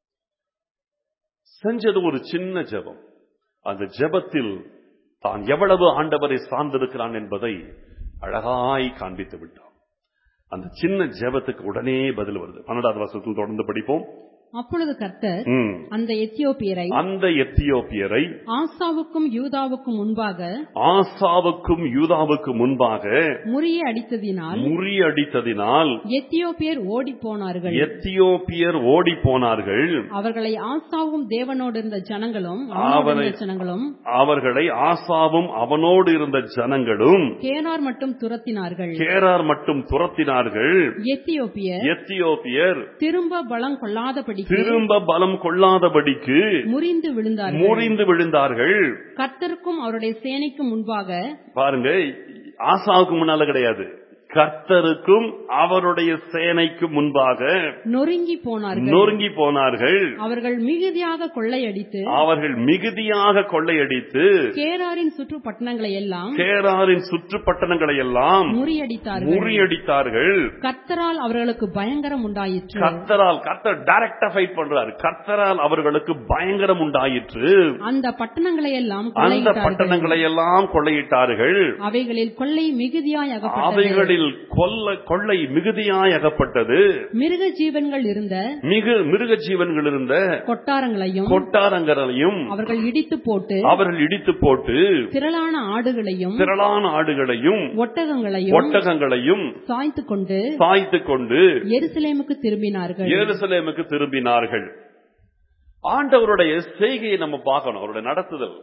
செஞ்சது ஒரு சின்ன ஜெபம் அந்த ஜெபத்தில் தான் எவ்வளவு ஆண்டவரை சார்ந்திருக்கிறான் என்பதை அழகாய் காண்பித்து விட்டான் அந்த சின்ன ஜெபத்துக்கு உடனே பதில் வருது பன்னெண்டாவது வருஷத்தில் தொடர்ந்து படிப்போம் அப்பொழுது கர்த்தர் ம். அந்த எத்தியோப்பியரை அந்த எத்தியோப்பியரை ஆசாவுக்கும் யூதாவுக்கும் முன்பாக ஆசாவுக்கும் யூதாவுக்கு முன்பாக முறிய அடித்ததினால் முறியடித்ததினால் எத்தியோப்பியர் ஓடி போனார்கள் எத்தியோப்பியர் ஓடி போனார்கள் அவர்களை ஆசாவும் தேவனோடு இருந்த ஜனங்களும் அவனோடு அவனை- இருந்த ஜனங்களும் அவர்களை ஆசாவும் அவனோடு இருந்த ஜனங்களும் கேனார் மட்டும் துரத்தினார்கள் கேரார் மட்டும் துரத்தினார்கள் எத்தியோப்பியர் எத்தியோப்பியர் திரும்ப பலம் கொள்ளாதபடிக்கு திரும்ப பலம் கொள்ளாதபடிக்கு முறிந்து விழுந்தார்கள் முறிந்து விழுந்தார்கள் கர்த்தருக்கும் அவருடைய சேனைக்கும் முன்பாக பாருங்க ஆசாவுக்கு முன்னால கிடையாது கர்த்தருக்கும் அவருடைய சேனைக்கும் முன்பாக நொறுங்கி போனார்கள் நொறுங்கி போனார்கள் அவர்கள் மிகுதியாக கொள்ளையடித்து அவர்கள் மிகுதியாக கொள்ளையடித்து கேராரின் சுற்று பட்டணங்களை எல்லாம் கேராரின் சுற்றுப்பட்டணங்களை எல்லாம் முறியடித்தார்கள் முறியடித்தார்கள் கர்த்தரால் அவர்களுக்கு பயங்கரம் உண்டாயிற்று கர்த்தரால் கர்த்தர் டைரக்டா ஃபைட் பண்றாரு கர்த்தரால் அவர்களுக்கு பயங்கரம் உண்டாயிற்று அந்த பட்டணங்களை எல்லாம் அந்த கொள்ளையிட்டார்கள் பட்டணங்களை எல்லாம் கொள்ளையிட்டார்கள் அவைகளில் கொள்ளை மிகுதியாய் அகப்பட்டது அவைகளில் கொல்ல கொள்ளை மிகுதியாய் அகப்பட்டது மிருக ஜீவன்கள் இருந்த மிகு மிருக ஜீவன்கள் இருந்த கொட்டாரங்களையும் கொட்டாரங்களையும் அவர்கள் இடித்து போட்டு அவர்கள் இடித்து போட்டு திரளான ஆடுகளையும் திரளான ஆடுகளையும் ஒட்டகங்களையும் ஒட்டகங்களையும் சாய்த்து கொண்டு சாய்த்து கொண்டு எருசலேமுக்கு திரும்பினார்கள் எருசலேமுக்கு திரும்பினார்கள் ஆண்டவருடைய செய்கையை நம்ம பார்க்கணும் அவருடைய நடத்துதல்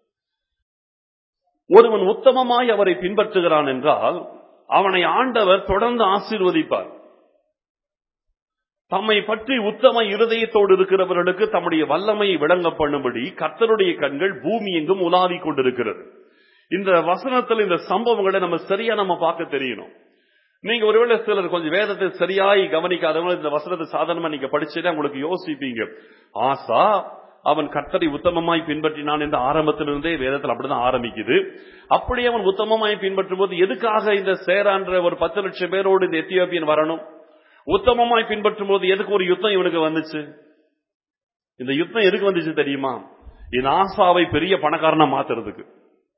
ஒருவன் உத்தமமாய் அவரை பின்பற்றுகிறான் என்றால் அவனை ஆண்டவர் தொடர்ந்து ஆசீர்வதிப்பார் தம்மை பற்றி உத்தம இருதயத்தோடு இருக்கிறவர்களுக்கு தம்முடைய வல்லமையை விளங்க பண்ணும்படி கர்த்தருடைய கண்கள் பூமி எங்கும் உலாவிக் கொண்டிருக்கிறது இந்த வசனத்தில் இந்த சம்பவங்களை நம்ம சரியா நம்ம பார்க்க தெரியணும் நீங்க ஒருவேளை சிலர் கொஞ்சம் வேதத்தை சரியாய் கவனிக்காதவங்க இந்த வசனத்தை சாதாரணமா நீங்க படிச்சதே உங்களுக்கு யோசிப்பீங்க ஆசா அவன் கர்த்தரை உத்தமமாய் பின்பற்றினான் என்று ஆரம்பத்திலிருந்தே வேதத்தில் அப்படிதான் ஆரம்பிக்குது அப்படி அவன் உத்தமமாய் பின்பற்றும் போது எதுக்காக இந்த சேரான்ற ஒரு பத்து லட்சம் பேரோடு இந்த எத்தியோப்பியன் வரணும் உத்தமமாய் பின்பற்றும் போது எதுக்கு ஒரு யுத்தம் இவனுக்கு வந்துச்சு இந்த யுத்தம் எதுக்கு வந்துச்சு தெரியுமா இந்த ஆசாவை பெரிய பணக்காரனா மாத்துறதுக்கு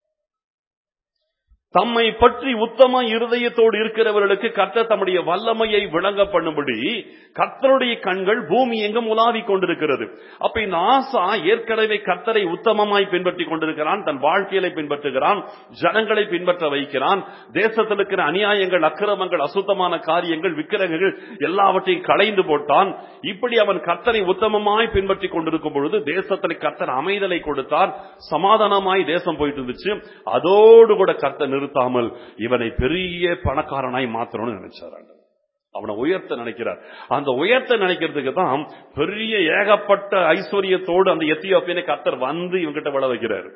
தம்மை பற்றி உத்தம இருதயத்தோடு இருக்கிறவர்களுக்கு கர்த்தர் தம்முடைய வல்லமையை விளங்க பண்ணும்படி கர்த்தருடைய கண்கள் பூமி எங்கும் உலாவிக் கொண்டிருக்கிறது அப்ப இந்த ஆசா ஏற்கனவே கர்த்தரை உத்தமமாய் பின்பற்றி கொண்டிருக்கிறான் தன் வாழ்க்கையை பின்பற்றுகிறான் ஜனங்களை பின்பற்ற வைக்கிறான் தேசத்தில் இருக்கிற அநியாயங்கள் அக்கிரமங்கள் அசுத்தமான காரியங்கள் விக்கிரகங்கள் எல்லாவற்றையும் களைந்து போட்டான் இப்படி அவன் கர்த்தரை உத்தமமாய் பின்பற்றி கொண்டிருக்கும் பொழுது தேசத்தில் கர்த்தர் அமைதலை கொடுத்தார் சமாதானமாய் தேசம் போயிட்டு இருந்துச்சு அதோடு கூட கர்த்தர் நிறுத்தாமல் இவனை பெரிய பணக்காரனாய் மாத்தணும்னு நினைச்சார் ஆண்டவர். அவனை உயர்த்த நினைக்கிறார் அந்த உயர்த்த நினைக்கிறதுக்கு தான் பெரிய ஏகப்பட்ட ஐஸ்வர்யத்தோடு அந்த எத்தியோப்பியனை கர்த்தர் வந்து இவங்கிட்ட விட வைக்கிறார்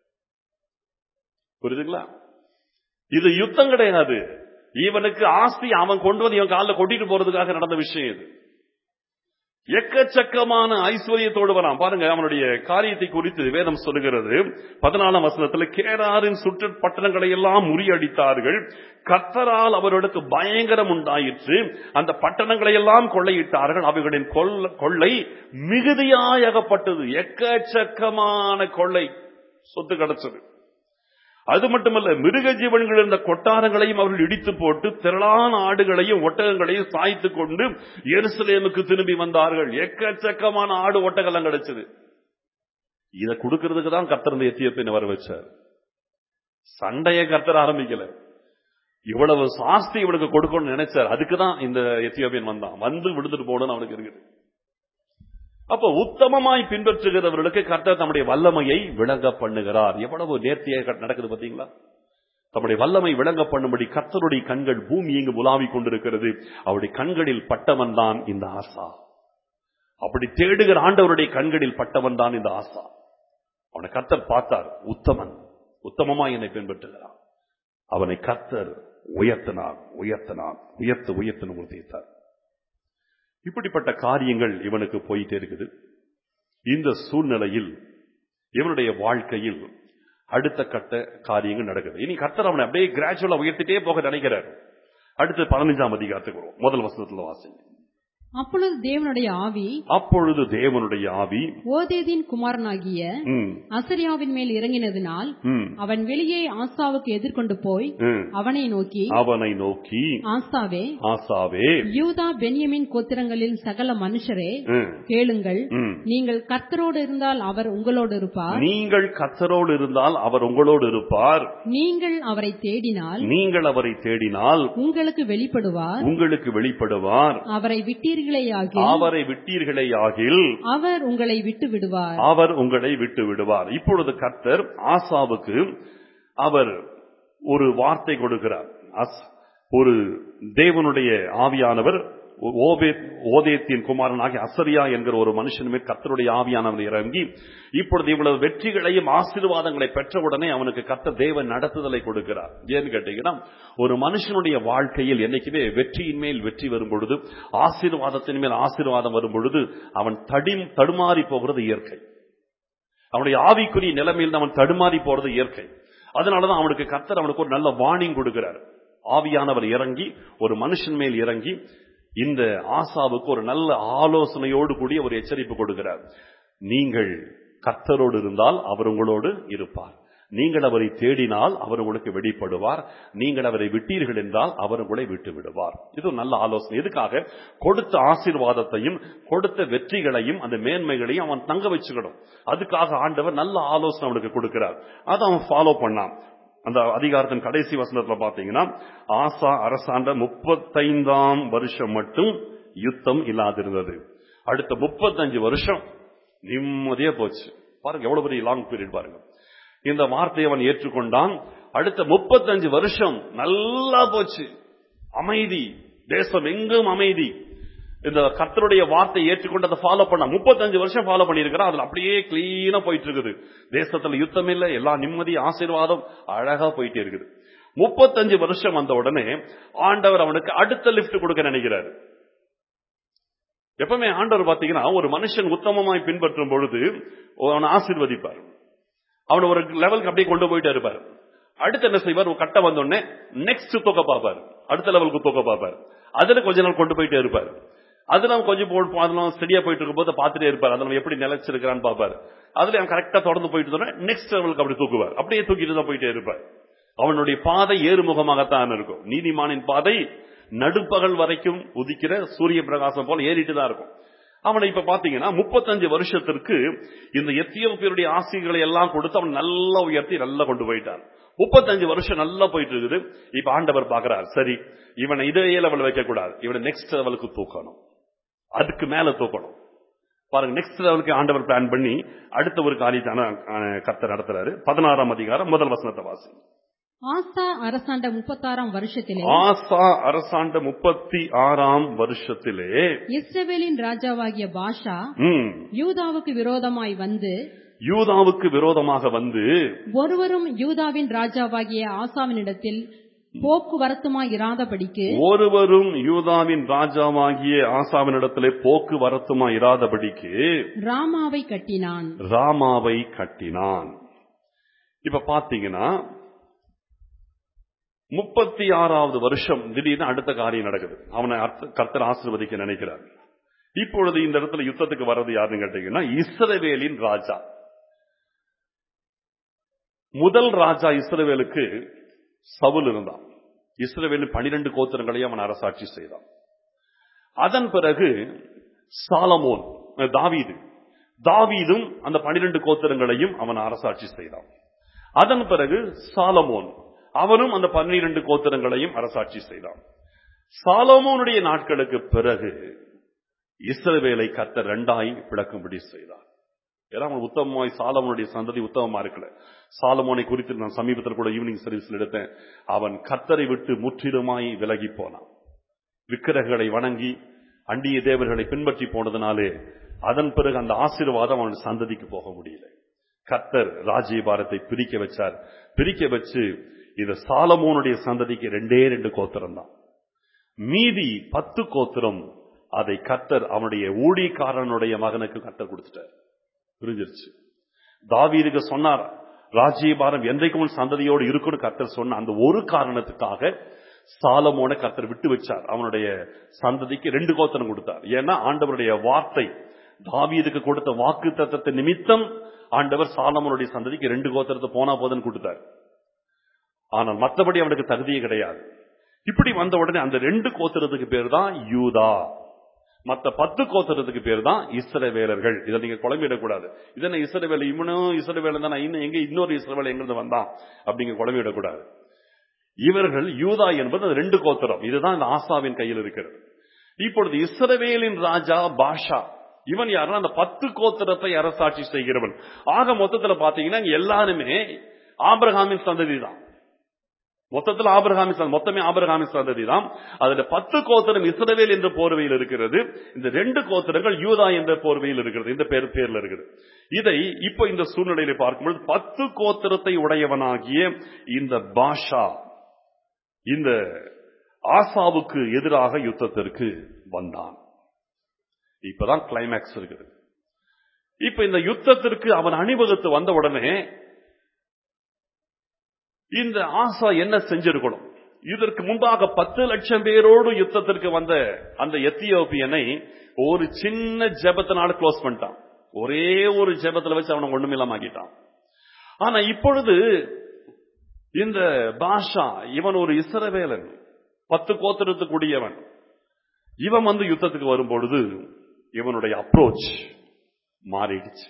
புரியுதுங்களா இது யுத்தம் கிடையாது இவனுக்கு ஆஸ்தி அவன் கொண்டு வந்து இவன் காலில் கொட்டிட்டு போறதுக்காக நடந்த விஷயம் இது எக்கச்சக்கமான ஐஸ்வர்யத்தோடு வரான் பாருங்க அவனுடைய காரியத்தை குறித்து வேதம் சொல்லுகிறது பதினாலாம் வசனத்துல கேராரின் சுற்று பட்டணங்களை எல்லாம் முறியடித்தார்கள் கர்த்தரால் அவர்களுக்கு பயங்கரம் உண்டாயிற்று அந்த பட்டணங்களை எல்லாம் கொள்ளையிட்டார்கள் அவைகளின் கொள்ள- கொள்ளை மிகுதியாயகப்பட்டது எக்கச்சக்கமான கொள்ளை சொத்து கிடைச்சது அது மட்டுமல்ல மிருக ஜீவன்கள் இருந்த கொட்டாரங்களையும் அவர்கள் இடித்து போட்டு திரளான ஆடுகளையும் ஒட்டகங்களையும் சாய்த்து கொண்டு எருசலேமுக்கு திரும்பி வந்தார்கள் எக்கச்சக்கமான ஆடு ஒட்டகெல்லாம் கிடைச்சது இதை கொடுக்கறதுக்கு தான் கர்த்தர் இந்த எத்தியோப்பியனை வர வச்சார் சண்டைய கர்த்தர் ஆரம்பிக்கல இவ்வளவு சாஸ்தி இவனுக்கு கொடுக்கணும்னு நினைச்சார் அதுக்கு தான் இந்த எத்தியோப்பியன் வந்தான் வந்து விடுத்துட்டு போகணும்னு அவனுக்கு இருக்குது அப்ப உத்தமமாய் பின்பற்றுகிறவர்களுக்கு கர்த்தர் தம்முடைய வல்லமையை விளங்க பண்ணுகிறார் எவ்வளவு நேர்த்தியாக நடக்குது பாத்தீங்களா தம்முடைய வல்லமை விளங்க பண்ணும்படி கர்த்தருடைய கண்கள் பூமி இங்கு உலாவிக் கொண்டிருக்கிறது அவருடைய கண்களில் பட்டவன் தான் இந்த ஆசா அப்படி தேடுகிற ஆண்டவருடைய கண்களில் பட்டவன் தான் இந்த ஆசா அவனை கர்த்தர் பார்த்தார் உத்தமன் உத்தமமாய் என்னை பின்பற்றுகிறான் அவனை கர்த்தர் உயர்த்தினார் உயர்த்தினார் உயர்த்து உயர்த்தின உறுதித்தார் இப்படிப்பட்ட காரியங்கள் இவனுக்கு போயிட்டே இருக்குது இந்த சூழ்நிலையில் இவனுடைய வாழ்க்கையில் அடுத்த கட்ட காரியங்கள் நடக்குது இனி கர்த்தர் அவனை அப்படியே கிராஜுவலா உயர்த்திட்டே போக நினைக்கிறார் அடுத்து பதினஞ்சாம் அதிகாரத்துக்கு வரும் முதல் வசனத்துல வாசிங்க அப்பொழுது தேவனுடைய ஆவி அப்பொழுது தேவனுடைய ஆவி ஓதேதின் குமாரனாகிய ம், அசரியாவின் மேல் இறங்கினதினால் ம், அவன் வெளியே ஆசாவுக்கு எதிர்கொண்டு போய் ம். அவனை நோக்கி அவனை நோக்கி ஆசாவே ஆசாவே யூதா பென்யமின் கோத்திரங்களில் சகல மனுஷரே ம், கேளுங்கள் ம். நீங்கள் கர்த்தரோடு இருந்தால் அவர் உங்களோடு இருப்பார் நீங்கள் கத்தரோடு இருந்தால் அவர் உங்களோடு இருப்பார் நீங்கள் அவரை தேடினால் நீங்கள் அவரை தேடினால் உங்களுக்கு வெளிப்படுவார் உங்களுக்கு வெளிப்படுவார் அவரை விட்டீர்களேயாகில் அவரை விட்டீர்களே ஆகில் அவர் உங்களை விட்டு விடுவார் அவர் உங்களை விட்டு விடுவார் இப்பொழுது கர்த்தர் ஆசாவுக்கு அவர் ஒரு வார்த்தை கொடுக்கிறார் அஸ்- ஒரு தேவனுடைய ஆவியானவர் ஓபேத் ஓதேத்தின் குமாரனாகிய அசரியா என்கிற ஒரு மனுஷன் மேல் கத்தருடைய ஆவியானவன் இறங்கி இப்பொழுது இவ்வளவு வெற்றிகளையும் ஆசீர்வாதங்களை பெற்றவுடனே அவனுக்கு கத்த தேவ நடத்துதலை கொடுக்கிறார் ஏன்னு கேட்டீங்கன்னா ஒரு மனுஷனுடைய வாழ்க்கையில் என்னைக்குமே வெற்றியின் மேல் வெற்றி வரும் பொழுது ஆசீர்வாதத்தின் மேல் ஆசீர்வாதம் வரும் பொழுது அவன் தடி தடுமாறி போகிறது இயற்கை அவனுடைய ஆவிக்குரிய நிலைமையில் அவன் தடுமாறி போறது இயற்கை அதனாலதான் அவனுக்கு கத்தர் அவனுக்கு ஒரு நல்ல வார்னிங் கொடுக்கிறார் ஆவியானவர் இறங்கி ஒரு மனுஷன் மேல் இறங்கி இந்த ஆசாவுக்கு ஒரு நல்ல ஆலோசனையோடு கூடிய ஒரு எச்சரிப்பு கொடுக்கிறார் நீங்கள் கர்த்தரோடு இருந்தால் அவர் உங்களோடு இருப்பார் நீங்கள் அவரை தேடினால் அவர் உங்களுக்கு வெளிப்படுவார் நீங்கள் அவரை விட்டீர்கள் என்றால் அவர் உங்களை விட்டு விடுவார் இது ஒரு நல்ல ஆலோசனை எதுக்காக கொடுத்த ஆசீர்வாதத்தையும் கொடுத்த வெற்றிகளையும் அந்த மேன்மைகளையும் அவன் தங்க வச்சுக்கணும் அதுக்காக ஆண்டவர் நல்ல ஆலோசனை அவனுக்கு கொடுக்கிறார் அதை அவன் ஃபாலோ பண்ணான் அந்த அதிகாரத்தின் கடைசி வசனத்துல பாத்தீங்கன்னா ஆசா அரசாண்ட முப்பத்தைந்தாம் வருஷம் மட்டும் யுத்தம் இல்லாதிருந்தது அடுத்த முப்பத்தஞ்சு வருஷம் நிம்மதியா போச்சு பாருங்க எவ்வளவு பெரிய லாங் பீரியட் பாருங்க இந்த வார்த்தையை அவன் ஏற்றுக்கொண்டான் அடுத்த முப்பத்தஞ்சு வருஷம் நல்லா போச்சு அமைதி தேசம் எங்கும் அமைதி இந்த கர்த்தருடைய வார்த்தை ஏற்றுக்கொண்டு அதை ஃபாலோ பண்ண முப்பத்தஞ்சு வருஷம் ஃபாலோ பண்ணியிருக்கிறான் அதுல அப்படியே கிளீனா போயிட்டு இருக்குது தேசத்துல யுத்தம் இல்லை எல்லா நிம்மதி ஆசீர்வாதம் அழகா போயிட்டே இருக்குது முப்பத்தஞ்சு வருஷம் வந்த உடனே ஆண்டவர் அவனுக்கு அடுத்த லிப்ட் கொடுக்க நினைக்கிறாரு எப்பவுமே ஆண்டவர் பாத்தீங்கன்னா ஒரு மனுஷன் உத்தமமாய் பின்பற்றும் பொழுது அவனை ஆசீர்வதிப்பார் அவனை ஒரு லெவலுக்கு அப்படியே கொண்டு போயிட்டே இருப்பார் அடுத்து என்ன செய்வார் ஒரு கட்டம் வந்த உடனே நெக்ஸ்ட் தூக்க பார்ப்பார் அடுத்த லெவலுக்கு தூக்க பார்ப்பார் அதுல கொஞ்ச நாள் கொண்டு போயிட்டே இருப்பார் அதுல அவன் கொஞ்சம் போ- அதெல்லாம் ஸ்டடியா போயிட்டு இருக்கும் போது பார்த்துட்டே இருப்பார் அதுல அவன் எப்படி நிலைச்சிருக்கிறான்னு பார்ப்பார் அதுல அவன் கரெக்டா தொடர்ந்து போயிட்டு இருந்தோடனே நெக்ஸ்ட் லெவலுக்கு அப்படி தூக்குவார் அப்படியே தூக்கிட்டு தான் போயிட்டே இருப்பார் அவனுடைய பாதை ஏறுமுகமாகத்தான் இருக்கும் நீதிமானின் பாதை நடுப்பகல் வரைக்கும் உதிக்கிற சூரிய பிரகாசம் போல ஏறிட்டு தான் இருக்கும் அவனை இப்ப பாத்தீங்கன்னா முப்பத்தஞ்சு வருஷத்திற்கு இந்த எத்தியோப்பியருடைய ஆசைகளை எல்லாம் கொடுத்து அவன் நல்லா உயர்த்தி நல்லா கொண்டு போயிட்டான் முப்பத்தஞ்சு வருஷம் நல்லா போயிட்டு இருக்குது இப்ப ஆண்டவர் பாக்குறார் சரி இவனை இதே லெவல் வைக்க கூடாது இவனை நெக்ஸ்ட் லெவலுக்கு தூக்கணும் அதுக்கு மேல தூக்கணும் பாருங்க நெக்ஸ்ட் லெவலுக்கு ஆண்டவர் பிளான் பண்ணி அடுத்த ஒரு காரியத்தான கர்த்தர் நடத்துறாரு பதினாறாம் அதிகாரம் முதல் வசனத்தை வாசி ஆசா அரசாண்ட முப்பத்தாறாம் வருஷத்திலே ஆசா அரசாண்ட முப்பத்தி ஆறாம் வருஷத்திலே இஸ்ரவேலின் ராஜாவாகிய பாஷா ம், யூதாவுக்கு விரோதமாய் வந்து யூதாவுக்கு விரோதமாக வந்து ஒருவரும் யூதாவின் ராஜாவாகிய ஆசாவினிடத்தில் போக்குவரத்துமாய் இராதபடிக்கு ஒருவரும் யூதாவின் ராஜாவாகிய ஆசாவினிடத்திலே போக்குவரத்துமா இராதபடிக்கு ராமாவை கட்டினான் ராமாவை கட்டினான் இப்ப பாத்தீங்கன்னா முப்பத்தி ஆறாவது வருஷம் திடீர்னு அடுத்த காரியம் நடக்குது அவனை அர்த்த- கர்த்தர் ஆசீர்வதிக்க நினைக்கிறார் இப்பொழுது இந்த இடத்துல யுத்தத்துக்கு வர்றது யாருன்னு கேட்டீங்கன்னா இஸ்ரவேலின் ராஜா முதல் ராஜா இஸ்ரவேலுக்கு சவுல் இருந்தான் இஸ்ரவேலின் பனிரெண்டு கோத்திரங்களையும் அவன் அரசாட்சி செய்தான் அதன் பிறகு சாலமோன் அஹ், தாவீது தாவீதும் அந்த பனிரெண்டு கோத்திரங்களையும் அவன் அரசாட்சி செய்தான் அதன் பிறகு சாலமோன் அவனும் அந்த பன்னிரண்டு கோத்திரங்களையும் அரசாட்சி செய்தான் சாலமோனுடைய நாட்களுக்கு பிறகு இஸ்ரவேலை கத்த ரெண்டாய் பிளக்கும்படி செய்தார் ஏன்னா அவன் உத்தமமாய் சாலமோனுடைய சந்ததி உத்தமமா இருக்கல சாலமோனை குறித்து நான் சமீபத்தில் கூட ஈவினிங் சர்வீஸ்ல எடுத்தேன் அவன் கத்தரை விட்டு முற்றிலுமாய் விலகி போனான் விக்கிரகளை வணங்கி அண்டிய தேவர்களை பின்பற்றி போனதுனாலே அதன் பிறகு அந்த ஆசீர்வாதம் அவன் சந்ததிக்கு போக முடியல கத்தர் ராஜ்யபாரத்தை பிரிக்க வச்சார் பிரிக்க வச்சு இந்த சாலமோனுடைய சந்ததிக்கு ரெண்டே ரெண்டு கோத்திரம் தான் மீதி பத்து கோத்திரம் அதை கத்தர் அவனுடைய ஊழியக்காரனுடைய மகனுக்கு கத்தர் கொடுத்துட்டார் புரிஞ்சிருச்சு தாவீதுக்கு சொன்னார் ராஜ்யபாரம் என்றைக்கும் உன் சந்ததியோடு இருக்குன்னு கர்த்தர் சொன்ன அந்த ஒரு காரணத்துக்காக சாலமோனை கர்த்தர் விட்டு வச்சார் அவனுடைய சந்ததிக்கு ரெண்டு கோத்திரம் கொடுத்தார் ஏன்னா ஆண்டவருடைய வார்த்தை தாவீதுக்கு கொடுத்த வாக்கு தத்தத்தை நிமித்தம் ஆண்டவர் சாலமோனுடைய சந்ததிக்கு ரெண்டு கோத்திரத்தை போனா போதுன்னு கொடுத்தார் ஆனால் மற்றபடி அவனுக்கு தகுதியே கிடையாது இப்படி வந்த உடனே அந்த ரெண்டு கோத்திரத்துக்கு பேர் தான் யூதா மத்த பத்து கோத்திரத்துக்கு பேர் தான் இஸ்ரவேலர்கள் இதை நீங்க குழம்பிடக்கூடாது இதனை இஸ்ரவேல் இவனும் இஸ்ரவேல் தான் இன்னும் எங்க இன்னொரு இஸ்ரவேல் எங்கிருந்து வந்தான் அப்படிங்க குழம்பிடக்கூடாது இவர்கள் யூதா என்பது அந்த ரெண்டு கோத்திரம் இதுதான் இந்த ஆசாவின் கையில் இருக்கிறது இப்பொழுது இஸ்ரவேலின் ராஜா பாஷா இவன் யாருன்னா அந்த பத்து கோத்திரத்தை அரசாட்சி செய்கிறவன் ஆக மொத்தத்துல பாத்தீங்கன்னா இங்க எல்லாருமே ஆபிரகாமின் சந்ததி தான் மொத்தத்தில் ஆபிரகாமி சந்ததி மொத்தமே ஆபிரகாமி சந்ததி தான் அதுல பத்து கோத்திரம் இஸ்ரவேல் என்ற போர்வையில் இருக்கிறது இந்த ரெண்டு கோத்திரங்கள் யூதா என்ற போர்வையில் இருக்கிறது இந்த பேர் பேர்ல இருக்குது இதை இப்போ இந்த சூழ்நிலையில பார்க்கும்போது பத்து கோத்திரத்தை உடையவனாகிய இந்த பாஷா இந்த ஆசாவுக்கு எதிராக யுத்தத்திற்கு வந்தான் இப்பதான் கிளைமேக்ஸ் இருக்குது இப்ப இந்த யுத்தத்திற்கு அவன் அணிவகுத்து வந்த உடனே இந்த ஆசா என்ன செஞ்சிருக்கணும் இதற்கு முன்பாக பத்து லட்சம் பேரோடு யுத்தத்திற்கு வந்த அந்த எத்தியோப்பியனை ஒரு சின்ன ஜெபத்தினால க்ளோஸ் பண்ணிட்டான் ஒரே ஒரு ஜெபத்துல வச்சு அவனை ஒண்ணுமில்லாம ஆக்கிட்டான் ஆனா இப்பொழுது இந்த பாஷா இவன் ஒரு இஸ்ரவேலன் பத்து கோத்திரத்துக்குடியவன் இவன் வந்து யுத்தத்துக்கு வரும் பொழுது இவனுடைய அப்ரோச் மாறிடுச்சு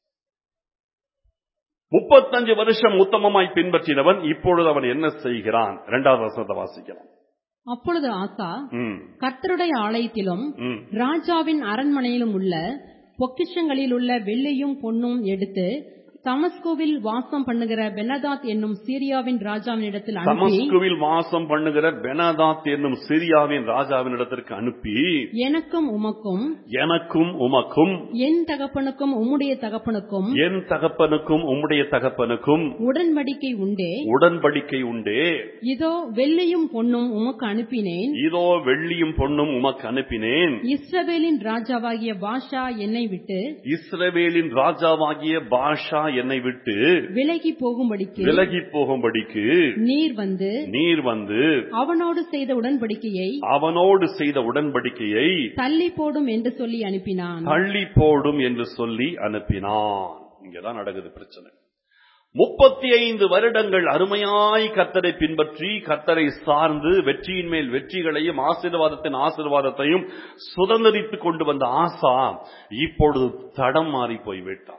முப்பத்தஞ்சு வருஷம் உத்தமமாய் பின்பற்றினவன் இப்பொழுது அவன் என்ன செய்கிறான் இரண்டாவது வசனத்தை வாசிக்கலாம் அப்பொழுது ஆசா ம், கர்த்தருடைய ஆலயத்திலும் ம். ராஜாவின் அரண்மனையிலும் உள்ள பொக்கிஷங்களில் உள்ள வெள்ளையும் பொன்னும் எடுத்து தமஸ்கோவில் வாசம் பண்ணுகிற பெனதாத் என்னும் சீரியாவின் ராஜாவினிடத்தில் அனுப்பி தமஸ்குவில் வாசம் பண்ணுகிற பெனதாத் என்னும் சிரியாவின் ராஜாவின் இடத்திற்கு அனுப்பி எனக்கும் உமக்கும் எனக்கும் உமக்கும் என் தகப்பனுக்கும் உம்முடைய தகப்பனுக்கும் என் தகப்பனுக்கும் உம்முடைய தகப்பனுக்கும் உடன்படிக்கை உண்டே உடன்படிக்கை உண்டே இதோ வெள்ளையும் பொன்னும் உமக்கு அனுப்பினேன் இதோ வெள்ளியும் பொன்னும் உமக்கு அனுப்பினேன் இஸ்ரவேலின் ராஜாவாகிய பாஷா என்னை விட்டு இஸ்ரவேலின் ராஜாவாகிய பாஷா என்னை விட்டு விலகி போகும்படிக்கு விலகி போகும்படிக்கு நீர் வந்து நீர் வந்து அவனோடு செய்த உடன்படிக்கையை அவனோடு செய்த உடன்படிக்கையை தள்ளி போடும் என்று சொல்லி அனுப்பினான் தள்ளி போடும் என்று சொல்லி அனுப்பினான் இங்கதான் நடக்குது பிரச்சனை முப்பத்தி ஐந்து வருடங்கள் அருமையாய் கர்த்தரை பின்பற்றி கர்த்தரை சார்ந்து வெற்றியின் மேல் வெற்றிகளையும் ஆசீர்வாதத்தின் ஆசீர்வாதத்தையும் சுதந்திரித்துக் கொண்டு வந்த ஆசா இப்பொழுது தடம் மாறி போய்விட்டான்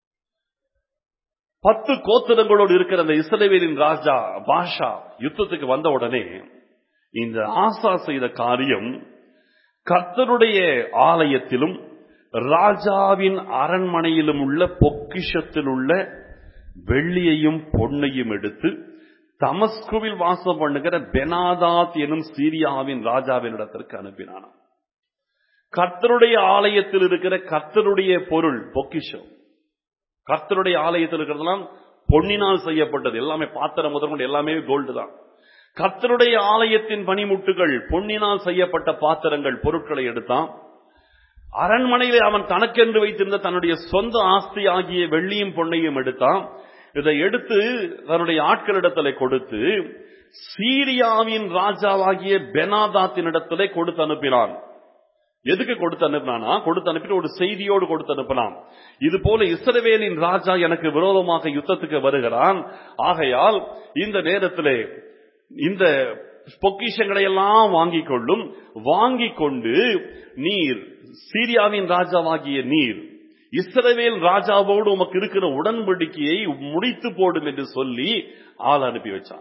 பத்து கோத்திரங்களோடு இருக்கிற அந்த இஸ்ரவேலின் ராஜா பாஷா யுத்தத்துக்கு வந்த உடனே இந்த ஆசா செய்த காரியம் கர்த்தருடைய ஆலயத்திலும் ராஜாவின் அரண்மனையிலும் உள்ள பொக்கிஷத்தில் உள்ள வெள்ளியையும் பொன்னையும் எடுத்து தமஸ்குவில் வாசம் பண்ணுகிற பெனாதாத் எனும் சீரியாவின் ராஜாவின் இடத்திற்கு அனுப்பினானாம் கர்த்தருடைய ஆலயத்தில் இருக்கிற கர்த்தருடைய பொருள் பொக்கிஷம் கர்த்தருடைய ஆலயத்தில் இருக்கிறதெல்லாம் பொன்னினால் செய்யப்பட்டது எல்லாமே பாத்திரம் முதற்கொண்டு எல்லாமே கோல்டு தான் கர்த்தருடைய ஆலயத்தின் பனிமுட்டுகள் பொன்னினால் செய்யப்பட்ட பாத்திரங்கள் பொருட்களை எடுத்தான் அரண்மனையிலே அவன் தனக்கென்று வைத்திருந்த தன்னுடைய சொந்த ஆஸ்தி ஆகிய வெள்ளியும் பொன்னையும் எடுத்தான் இதை எடுத்து தன்னுடைய ஆட்களிடத்திலே கொடுத்து சீரியாவின் ராஜாவாகிய பெனாதாத்தின் இடத்திலே கொடுத்து அனுப்பினான் எதுக்கு கொடுத்து அனுப்பினானா கொடுத்து அனுப்பிட்டு ஒரு செய்தியோடு கொடுத்து அனுப்பினான் இது போல இஸ்ரவேலின் ராஜா எனக்கு விரோதமாக யுத்தத்துக்கு வருகிறான் ஆகையால் இந்த நேரத்திலே இந்த பொக்கிஷங்களை எல்லாம் வாங்கிக் கொள்ளும் வாங்கிக் கொண்டு நீர் சீரியாவின் ராஜாவாகிய நீர் இஸ்ரவேல் ராஜாவோடு உமக்கு இருக்கிற உடன்படிக்கையை முடித்து போடும் என்று சொல்லி ஆள் அனுப்பி வச்சான்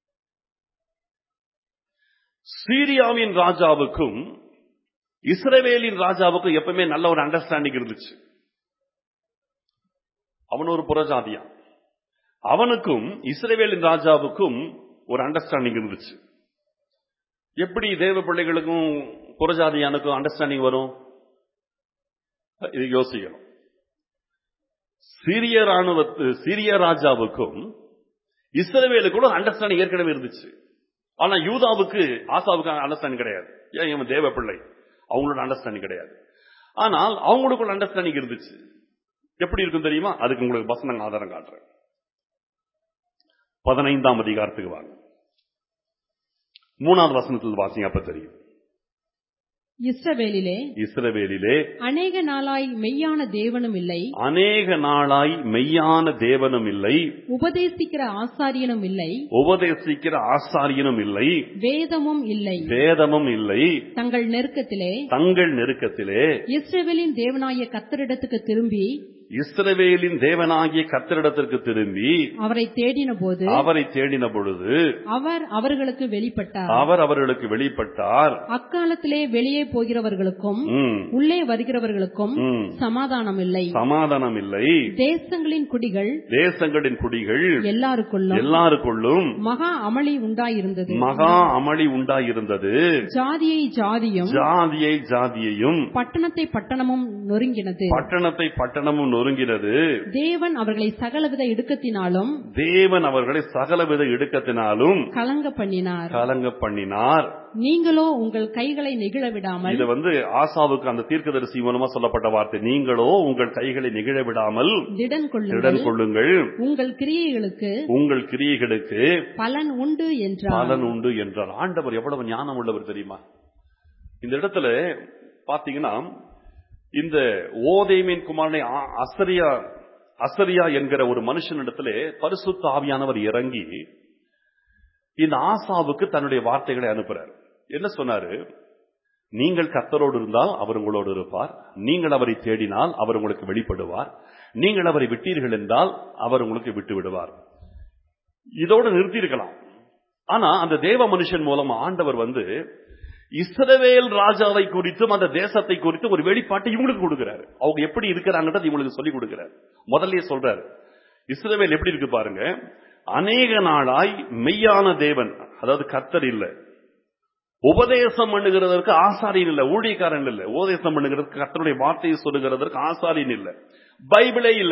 சீரியாவின் ராஜாவுக்கும் இஸ்ரவேலின் ராஜாவுக்கும் எப்பவுமே நல்ல ஒரு அண்டர்ஸ்டாண்டிங் இருந்துச்சு அவன் ஒரு புறஜாதியா அவனுக்கும் இஸ்ரவேலின் ராஜாவுக்கும் ஒரு அண்டர்ஸ்டாண்டிங் இருந்துச்சு எப்படி தேவ பிள்ளைகளுக்கும் புறஜாதியானுக்கும் அண்டர்ஸ்டாண்டிங் வரும் இது யோசிக்கணும் சீரிய ராணுவத்து சீரிய ராஜாவுக்கும் இஸ்ரவேலுக்கும் அண்டர்ஸ்டாண்டிங் ஏற்கனவே இருந்துச்சு ஆனா யூதாவுக்கு ஆசாவுக்கு அண்டர்ஸ்டாண்டிங் கிடையாது ஏன் இவன் தேவ பிள்ளை அவங்களோட அண்டர்ஸ்டாண்டிங் கிடையாது ஆனால் அவங்களுக்குள்ள அண்டர்ஸ்டாண்டிங் இருந்துச்சு எப்படி இருக்கும் தெரியுமா அதுக்கு உங்களுக்கு வசனங்கள் ஆதாரம் காட்டுறேன் பதினைந்தாம் அதிகாரத்துக்கு வாங்க மூணாவது வசனத்தில் வாசிங்க அப்ப தெரியும் இஸ்ரவேலிலே இஸ்ரவேலிலே அநேக நாளாய் மெய்யான தேவனும் இல்லை அநேக நாளாய் மெய்யான தேவனும் இல்லை உபதேசிக்கிற ஆசாரியனும் இல்லை உபதேசிக்கிற ஆசாரியனும் இல்லை வேதமும் இல்லை வேதமும் இல்லை தங்கள் நெருக்கத்திலே தங்கள் நெருக்கத்திலே இஸ்ரவேலின் தேவனாய கத்தரிடத்துக்கு திரும்பி இஸ்ரவேலின் தேவனாகிய கர்த்தரிடத்திற்கு திரும்பி அவரை தேடின போது அவரை தேடின பொழுது அவர் அவர்களுக்கு வெளிப்பட்டார் அவர் அவர்களுக்கு வெளிப்பட்டார் அக்காலத்திலே வெளியே போகிறவர்களுக்கும் ம், உள்ளே வருகிறவர்களுக்கும் ம். சமாதானம் இல்லை சமாதானம் இல்லை தேசங்களின் குடிகள் தேசங்களின் குடிகள் எல்லாருக்குள்ளும் எல்லாருக்குள்ளும் மகா அமளி உண்டாயிருந்தது மகா அமளி உண்டாயிருந்தது ஜாதியை ஜாதியும் ஜாதியை ஜாதியையும் பட்டணத்தை பட்டணமும் நொறுங்கினது பட்டணத்தை பட்டணமும் நொறுங்கினது தேவன் அவர்களை சகலவித இடுக்கத்தினாலும் தேவன் அவர்களை சகலவித இடுக்கத்தினாலும் கலங்க பண்ணினார் கலங்க பண்ணினார் நீங்களோ உங்கள் கைகளை நெகிழ விடாமல் இது வந்து ஆசாவுக்கு அந்த தீர்க்கதரிசி மூலமா சொல்லப்பட்ட வார்த்தை நீங்களோ உங்கள் கைகளை நிகழ விடாமல் திடன் கொள்ளுங்கள் திடன் கொள்ளுங்கள் உங்கள் கிரியைகளுக்கு உங்கள் கிரியைகளுக்கு பலன் உண்டு என்றார் பலன் உண்டு என்றார் ஆண்டவர் எவ்வளவு ஞானம் உள்ளவர் தெரியுமா இந்த இடத்துல பாத்தீங்கன்னா இந்த ஓதேமின் குமாரனை ஆ- அசரியா அசரியா என்கிற ஒரு மனுஷனிடத்திலே பரிசுத்த ஆவியானவர் இறங்கி இந்த ஆசாவுக்கு தன்னுடைய வார்த்தைகளை அனுப்புறார் என்ன சொன்னாரு நீங்கள் கர்த்தரோடு இருந்தால் அவர் உங்களோடு இருப்பார் நீங்கள் அவரை தேடினால் அவர் உங்களுக்கு வெளிப்படுவார் நீங்கள் அவரை விட்டீர்கள் என்றால் அவர் உங்களுக்கு விட்டு விடுவார் இதோடு நிறுத்தி இருக்கலாம் ஆனா அந்த தேவ மனுஷன் மூலம் ஆண்டவர் வந்து இஸ்ரவேல் ராஜாவை குறித்தும் அந்த தேசத்தை குறித்தும் ஒரு வெளிப்பாட்டை இவங்களுக்கு கொடுக்கிறாரு அவங்க எப்படி இருக்கிறாங்கன்றது இவங்களுக்கு சொல்லி கொடுக்கிறார் முதல்லயே சொல்றாரு இஸ்ரவேல் எப்படி இருக்கு பாருங்க அநேக நாளாய் மெய்யான தேவன் அதாவது கர்த்தர் இல்ல உபதேசம் பண்ணுகிறதற்கு ஆசாரியன் இல்ல ஊழியக்காரன் இல்ல உபதேசம் பண்ணுகிறதுக்கு கர்த்தருடைய வார்த்தையை சொல்லுகிறதற்கு ஆசாரியன் இல்ல பைபிளே இல்ல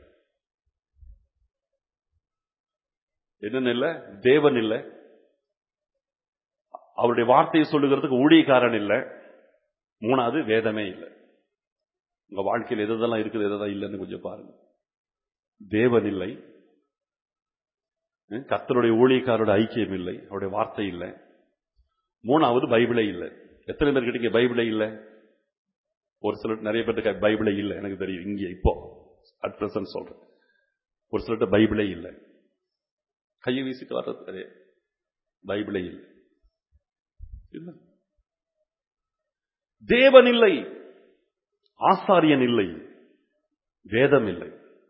என்னன்னு இல்ல தேவன் இல்ல அவருடைய வார்த்தையை சொல்லுகிறதுக்கு ஊழியக்காரன் இல்ல மூணாவது வேதமே இல்ல உங்க வாழ்க்கையில் எதெல்லாம் இருக்குது எதெல்லாம் இல்லைன்னு கொஞ்சம் பாருங்க தேவன் இல்லை ஹம், கர்த்தருடைய ஊழியக்காரோட ஐக்கியம் இல்லை அவருடைய வார்த்தை இல்லை மூணாவது பைபிளே இல்லை எத்தனை பேர் கிட்ட பைபிளே இல்லை ஒரு சிலர் நிறைய பேர்கிட்ட பைபிளே இல்லை எனக்கு தெரியும் இங்கே இப்போ அட் பிரசன்ட் சொல்றேன் ஒரு சிலர்கிட்ட பைபிளே இல்லை கையை வீசிட்டு வர்றது அதே பைபிளே இல்லை இல்லை தேவன் இல்லை ஆசாரியன் இல்லை வேதம் இல்லை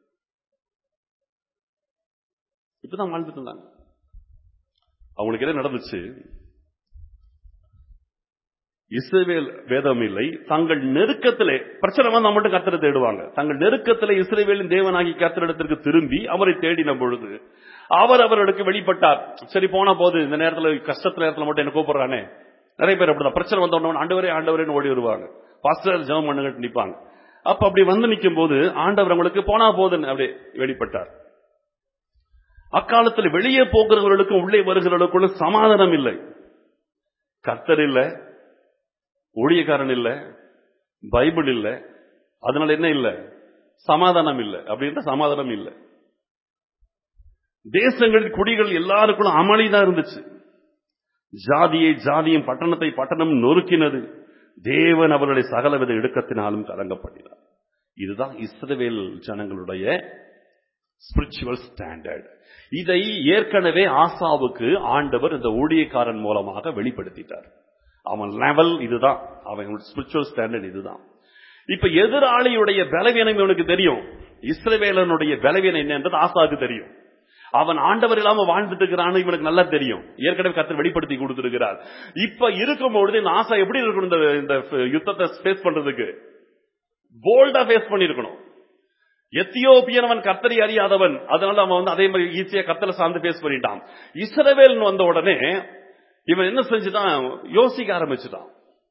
இப்பதான் வாழ்ந்துட்டு இருந்தாங்க அவங்களுக்கு என்ன நடந்துச்சு இஸ்ரவேல் வேதம் இல்லை தங்கள் நெருக்கத்திலே பிரச்சனை வந்தா மட்டும் கத்தரை தேடுவாங்க தங்கள் நெருக்கத்திலே இஸ்ரவேலின் தேவனாகி கத்தரிடத்திற்கு திரும்பி அவரை தேடின பொழுது அவர் அவர்களுக்கு வெளிப்பட்டார் சரி போனா போது இந்த நேரத்துல கஷ்டத்துல நேரத்துல மட்டும் என்ன கூப்பிடுறானே நிறைய பேர் அப்படிதான் பிரச்சனை வந்த உடனே ஆண்டவரே ஆண்டவரேன்னு ஓடி வருவாங்க பாஸ்டர் ஜெபம் பண்ணுங்கட்டு நிப்பாங்க அப்ப அப்படி வந்து நிற்கும் போது ஆண்டவர் அவங்களுக்கு போனா போதுன்னு அப்படியே வெளிப்பட்டார் அக்காலத்தில் வெளியே போகிறவர்களுக்கும் உள்ளே வருகிறவர்களுக்குள்ள சமாதானம் இல்லை கர்த்தர் இல்ல ஊழியக்காரன் இல்ல பைபிள் இல்ல அதனால என்ன இல்ல சமாதானம் இல்ல அப்படின்ற சமாதானம் இல்ல தேசங்களின் குடிகள் எல்லாருக்குள்ள அமளிதான் இருந்துச்சு ஜாதியை ஜாதியும் பட்டணத்தை பட்டணம் நொறுக்கினது தேவன் அவர்களை சகலவித இடுக்கத்தினாலும் கலங்கப்படினார் இதுதான் இஸ்ரவேல் ஜனங்களுடைய ஸ்பிரிச்சுவல் ஸ்டாண்டர்ட் இதை ஏற்கனவே ஆசாவுக்கு ஆண்டவர் இந்த ஊழியக்காரன் மூலமாக வெளிப்படுத்திட்டார் அவன் லெவல் இதுதான் அவன் ஸ்பிரிச்சுவல் ஸ்டாண்டர்ட் இதுதான் இப்ப எதிராளியுடைய பலவீனம் இவனுக்கு தெரியும் இஸ்ரவேலனுடைய பலவீனம் என்னன்றது ஆசாவுக்கு தெரியும் அவன் ஆண்டவர் இல்லாம வாழ்ந்துட்டு இருக்கிறான்னு இவனுக்கு நல்லா தெரியும் ஏற்கனவே கத்தர் வெளிப்படுத்தி கொடுத்திருக்கிறார் இப்ப இருக்கும் பொழுது இந்த ஆசா எப்படி இருக்கணும் இந்த இந்த யுத்தத்தை ஃபேஸ் பண்றதுக்கு போல்டா ஃபேஸ் பண்ணிருக்கணும் எத்தியோப்பியன் அவன் கத்தரி அறியாதவன் அதனால அவன் வந்து அதே மாதிரி ஈஸியா கத்தல சார்ந்து பேஸ் பண்ணிட்டான் இஸ்ரவேல் வந்த உடனே இவன் என்ன செஞ்சுட்டான் யோசிக்க ஆரம்பிச்சுட்டான்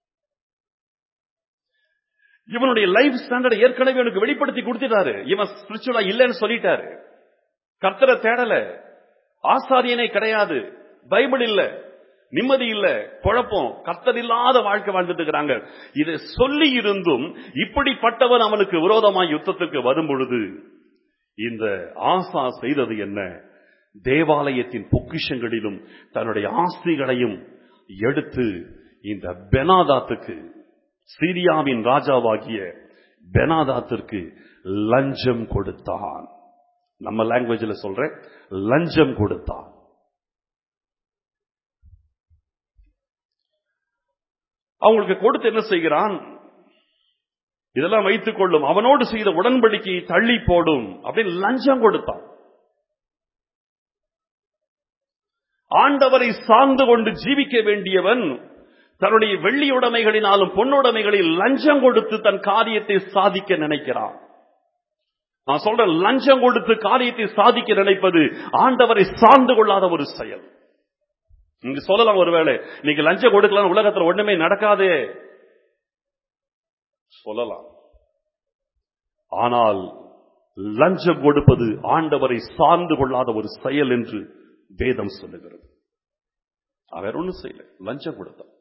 இவனுடைய லைஃப் ஸ்டாண்டர்ட் ஏற்கனவே இவனுக்கு வெளிப்படுத்தி கொடுத்துட்டாரு இவன் ஸ்பிரிச்சுவலா இல்லைன்னு சொல்லிட்டாரு கர்த்தரை தேடல ஆசாரியனே கிடையாது பைபிள் இல்ல நிம்மதி இல்ல குழப்பம் கர்த்தர் இல்லாத வாழ்க்கை வாழ்ந்துட்டு இருக்கிறாங்க இதை சொல்லி இருந்தும் இப்படிப்பட்டவன் அவனுக்கு விரோதமாய் யுத்தத்துக்கு வரும் பொழுது இந்த ஆசா செய்தது என்ன தேவாலயத்தின் பொக்கிஷங்களிலும் தன்னுடைய ஆஸ்திகளையும் எடுத்து இந்த பெனாதாத்துக்கு சீரியாவின் ராஜாவாகிய பெனாதாத்திற்கு லஞ்சம் கொடுத்தான் நம்ம லாங்குவேஜ்ல சொல்றேன் லஞ்சம் கொடுத்தான் அவங்களுக்கு கொடுத்து என்ன செய்கிறான் இதெல்லாம் வைத்துக் கொள்ளும் அவனோடு செய்த உடன்படிக்கையை தள்ளி போடும் அப்படின்னு லஞ்சம் கொடுத்தான் ஆண்டவரை சார்ந்து கொண்டு ஜீவிக்க வேண்டியவன் தன்னுடைய வெள்ளி உடைமைகளினாலும் பொன்னுடைமைகளில் லஞ்சம் கொடுத்து தன் காரியத்தை சாதிக்க நினைக்கிறான் நான் சொல்றேன் லஞ்சம் கொடுத்து காரியத்தை சாதிக்க நினைப்பது ஆண்டவரை சார்ந்து கொள்ளாத ஒரு செயல் நீங்க சொல்லலாம் ஒருவேளை நீங்க லஞ்சம் கொடுக்கலாம் உலகத்துல ஒண்ணுமே நடக்காதே சொல்லலாம் ஆனால் லஞ்சம் கொடுப்பது ஆண்டவரை சார்ந்து கொள்ளாத ஒரு செயல் என்று வேதம் சொல்லுகிறது அவர் ஒண்ணும் செய்யல லஞ்சம் கொடுத்தான்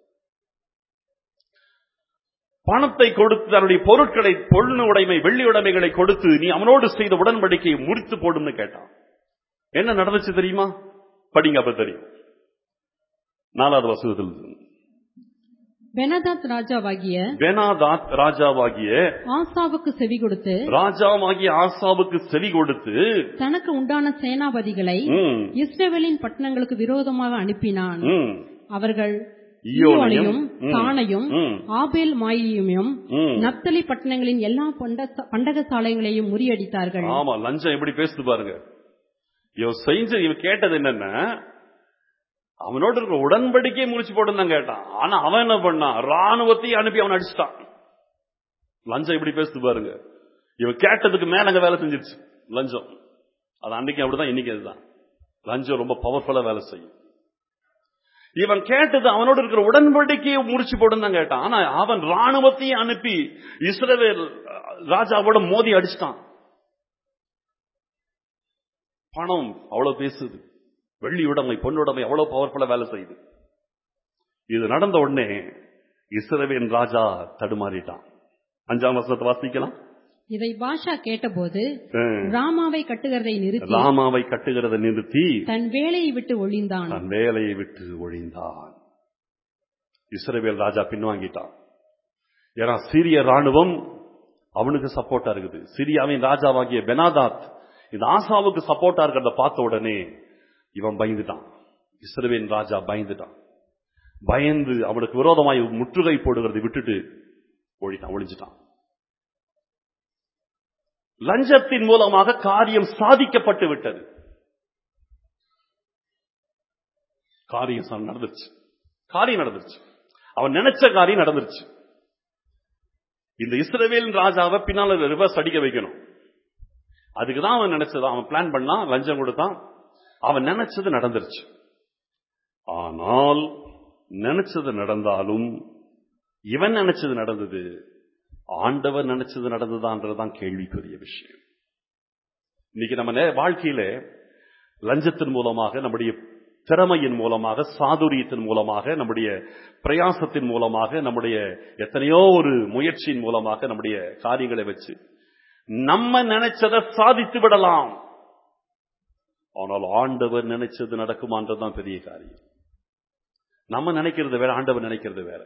பணத்தை கொடுத்து தன்னுடைய பொருட்களை பொண்ணு உடைமை வெள்ளி உடைமைகளை கொடுத்து நீ அவனோடு செய்த உடன்படிக்கையை முறித்து போடும்னு கேட்டான் என்ன நடந்துச்சு தெரியுமா படிங்க அப்ப தெரியும் நாலாவது வசனத்தில் பெனதாத் ராஜாவாகிய பெனாதாத் ராஜாவாகிய ஆசாவுக்கு செவி கொடுத்து ராஜாவாகிய ஆசாவுக்கு செவி கொடுத்து தனக்கு உண்டான சேனாபதிகளை ம், இஸ்ரவேலின் பட்டணங்களுக்கு விரோதமாக அனுப்பினான் ம், அவர்கள் ஈயோனையும், ஈயோனையும் ம், தானையும் ம், ஆபேல் மாயியும் ம். நப்தலி பட்டணங்களின் எல்லா பண்ட- பண்டகசாலைகளையும் முறியடித்தார்கள் ஆமா லஞ்சம் எப்படி பேசுது பாருங்க இவன் செஞ்ச இவன் கேட்டது என்னன்னா அவனோட இருக்கிற உடன்படிக்கையை முடிச்சு போட்டு தான் கேட்டான் ஆனா அவன் என்ன பண்ணான் ராணுவத்தையும் அனுப்பி அவன் அடிச்சிட்டான் லஞ்சம் எப்படி பேசுது பாருங்க இவன் கேட்டதுக்கு மேல அங்க வேலை செஞ்சிருச்சு லஞ்சம் அது அன்னைக்கு அப்படிதான் இன்னைக்கு அதுதான் லஞ்சம் ரொம்ப பவர்ஃபுல்லா வேலை செய்யும் இவன் கேட்டது அவனோட இருக்கிற உடன்படிக்கையை முடிச்சு போட்டு தான் கேட்டான் ஆனா அவன் ராணுவத்தையும் அனுப்பி இஸ்ரவேல் ராஜாவோட மோதி அடிச்சிட்டான் பணம் அவ்வளவு பேசுது வெள்ளி உடைமை பொன்னுடைமை அவ்வளவு பவர்ஃபுல்லா வேலை செய்யுது இது நடந்த உடனே இஸ்ரவேல் ராஜா தடுமாறிட்டான் அஞ்சாம் வசனத்தை வாசிக்கலாம் இதை பாஷா கேட்டபோது அஹ், ராமாவை கட்டுகிறதை நிறுத்தி ராமாவை கட்டுகிறத நிறுத்தி தன் வேலையை விட்டு ஒளிந்தான் தன் வேலையை விட்டு ஒழிந்தான் இஸ்ரவேல் ராஜா பின்வாங்கிட்டான் ஏன்னா சீரிய ராணுவம் அவனுக்கு சப்போர்ட்டா இருக்குது சிரியாவின் ராஜாவாகிய பெனாதாத் இந்த ஆசாவுக்கு சப்போர்ட்டா இருக்கிறத பார்த்த உடனே இவன் பயந்துட்டான் இஸ்ரவேல் ராஜா பயந்துட்டான் பயந்து அவனுக்கு விரோதமாய் முற்றுகை போடுகிறதை விட்டுட்டு ஒழித்தான் ஒழிஞ்சிட்டான் லஞ்சத்தின் மூலமாக காரியம் சாதிக்கப்பட்டு விட்டது காரியம் ச- நடந்துருச்சு காரியம் நடந்துருச்சு அவன் நினைச்ச காரியம் நடந்துருச்சு இந்த இஸ்ரவேல் ராஜாவை பின்னால ரிவர்ஸ் அடிக்க வைக்கணும் அதுக்கு தான் அவன் நினைச்சது அவன் பிளான் பண்ணான் லஞ்சம் கொடுத்தான் அவன் நினைச்சது நடந்துருச்சு ஆனால் நினைச்சது நடந்தாலும் இவன் நினைச்சது நடந்தது ஆண்டவர் நினைச்சது நடந்ததான்றதுதான் கேள்விக்குரிய விஷயம் இன்னைக்கு நம்ம நே- வாழ்க்கையில லஞ்சத்தின் மூலமாக நம்முடைய திறமையின் மூலமாக சாதுரியத்தின் மூலமாக நம்முடைய பிரயாசத்தின் மூலமாக நம்முடைய எத்தனையோ ஒரு முயற்சியின் மூலமாக நம்முடைய காரியங்களை வச்சு நம்ம நினைச்சதை சாதித்து விடலாம் ஆனால் ஆண்டவர் நினைச்சது நடக்குமான்றதுதான் பெரிய காரியம் நம்ம நினைக்கிறது வேற ஆண்டவர் நினைக்கிறது வேற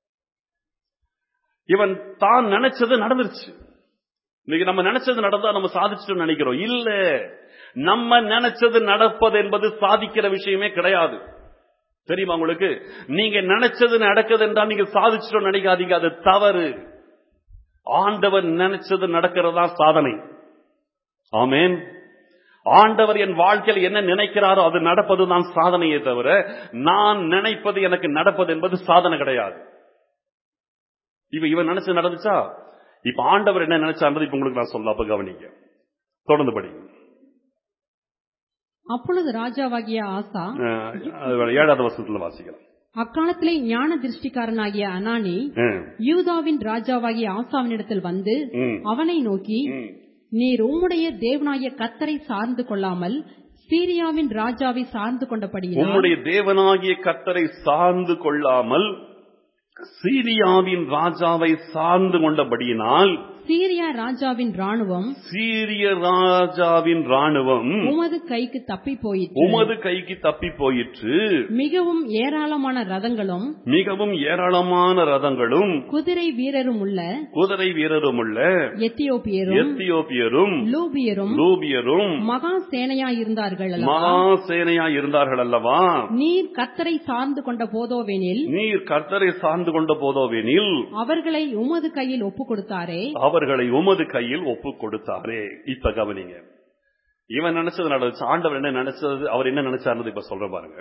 இவன் தான் நினைச்சது நடந்துருச்சு இன்னைக்கு நம்ம நினைச்சது நடந்தா நம்ம சாதிச்சிட்டோம் நினைக்கிறோம் இல்ல நம்ம நினைச்சது நடப்பது என்பது சாதிக்கிற விஷயமே கிடையாது தெரியுமா உங்களுக்கு நீங்க நினைச்சது நடக்குது என்றால் நீங்க சாதிச்சிட்டோம் நினைக்காதீங்க அது தவறு ஆண்டவர் நினைச்சது நடக்கிறதா சாதனை ஆமென் ஆண்டவர் என் வாழ்க்கையில் என்ன நினைக்கிறாரோ அது நடப்பது தான் சாதனையே தவிர நான் நினைப்பது எனக்கு நடப்பது என்பது சாதனை கிடையாது இவ இவன் நினைச்சு நடந்துச்சா இப்ப ஆண்டவர் என்ன நினைச்சான்றது இப்ப உங்களுக்கு நான் சொல்ல அப்ப கவனிங்க தொடர்ந்து படி அப்பொழுது ராஜாவாகிய ஆசா அஹ், அது ஏழாவது வருஷத்துல வாசிக்கலாம் அக்காலத்திலே ஞான திருஷ்டிக்காரனாகிய அனானி அஹ், யூதாவின் ராஜாவாகிய ஆசாவினிடத்தில் வந்து ம், அவனை நோக்கி ம். நீர் உம்முடைய தேவனாகிய கத்தரை சார்ந்து கொள்ளாமல் சீரியாவின் ராஜாவை சார்ந்து கொண்டபடியினால் உம்முடைய தேவனாகிய கத்தரை சார்ந்து கொள்ளாமல் சீரியாவின் ராஜாவை சார்ந்து கொண்டபடியினால் சீரியா ராஜாவின் ராணுவம் சீரிய ராஜாவின் ராணுவம் உமது கைக்கு தப்பி போயிற்று உமது கைக்கு தப்பி போயிற்று மிகவும் ஏராளமான ரதங்களும் மிகவும் ஏராளமான ரதங்களும் குதிரை வீரரும் உள்ள குதிரை வீரரும் உள்ள எத்தியோப்பியரும் எத்தியோப்பியரும் லூபியரும் லூபியரும் மகா சேனையா இருந்தார்கள் அல்லவா மகாசேனையா இருந்தார்கள் அல்லவா நீர் கத்தரை சார்ந்து கொண்ட போதோவெனில் நீர் கர்த்தரை சார்ந்து கொண்ட போதோவெனில் அவர்களை உமது கையில் ஒப்பு கொடுத்தாரே அவர்களை உமது கையில் ஒப்பு கொடுத்தாரே இப்ப கவனிங்க இவன் நினைச்சது நடந்துச்சு ஆண்டவர் என்ன நினைச்சது அவர் என்ன நினைச்சாருன்னு இப்ப சொல்ற பாருங்க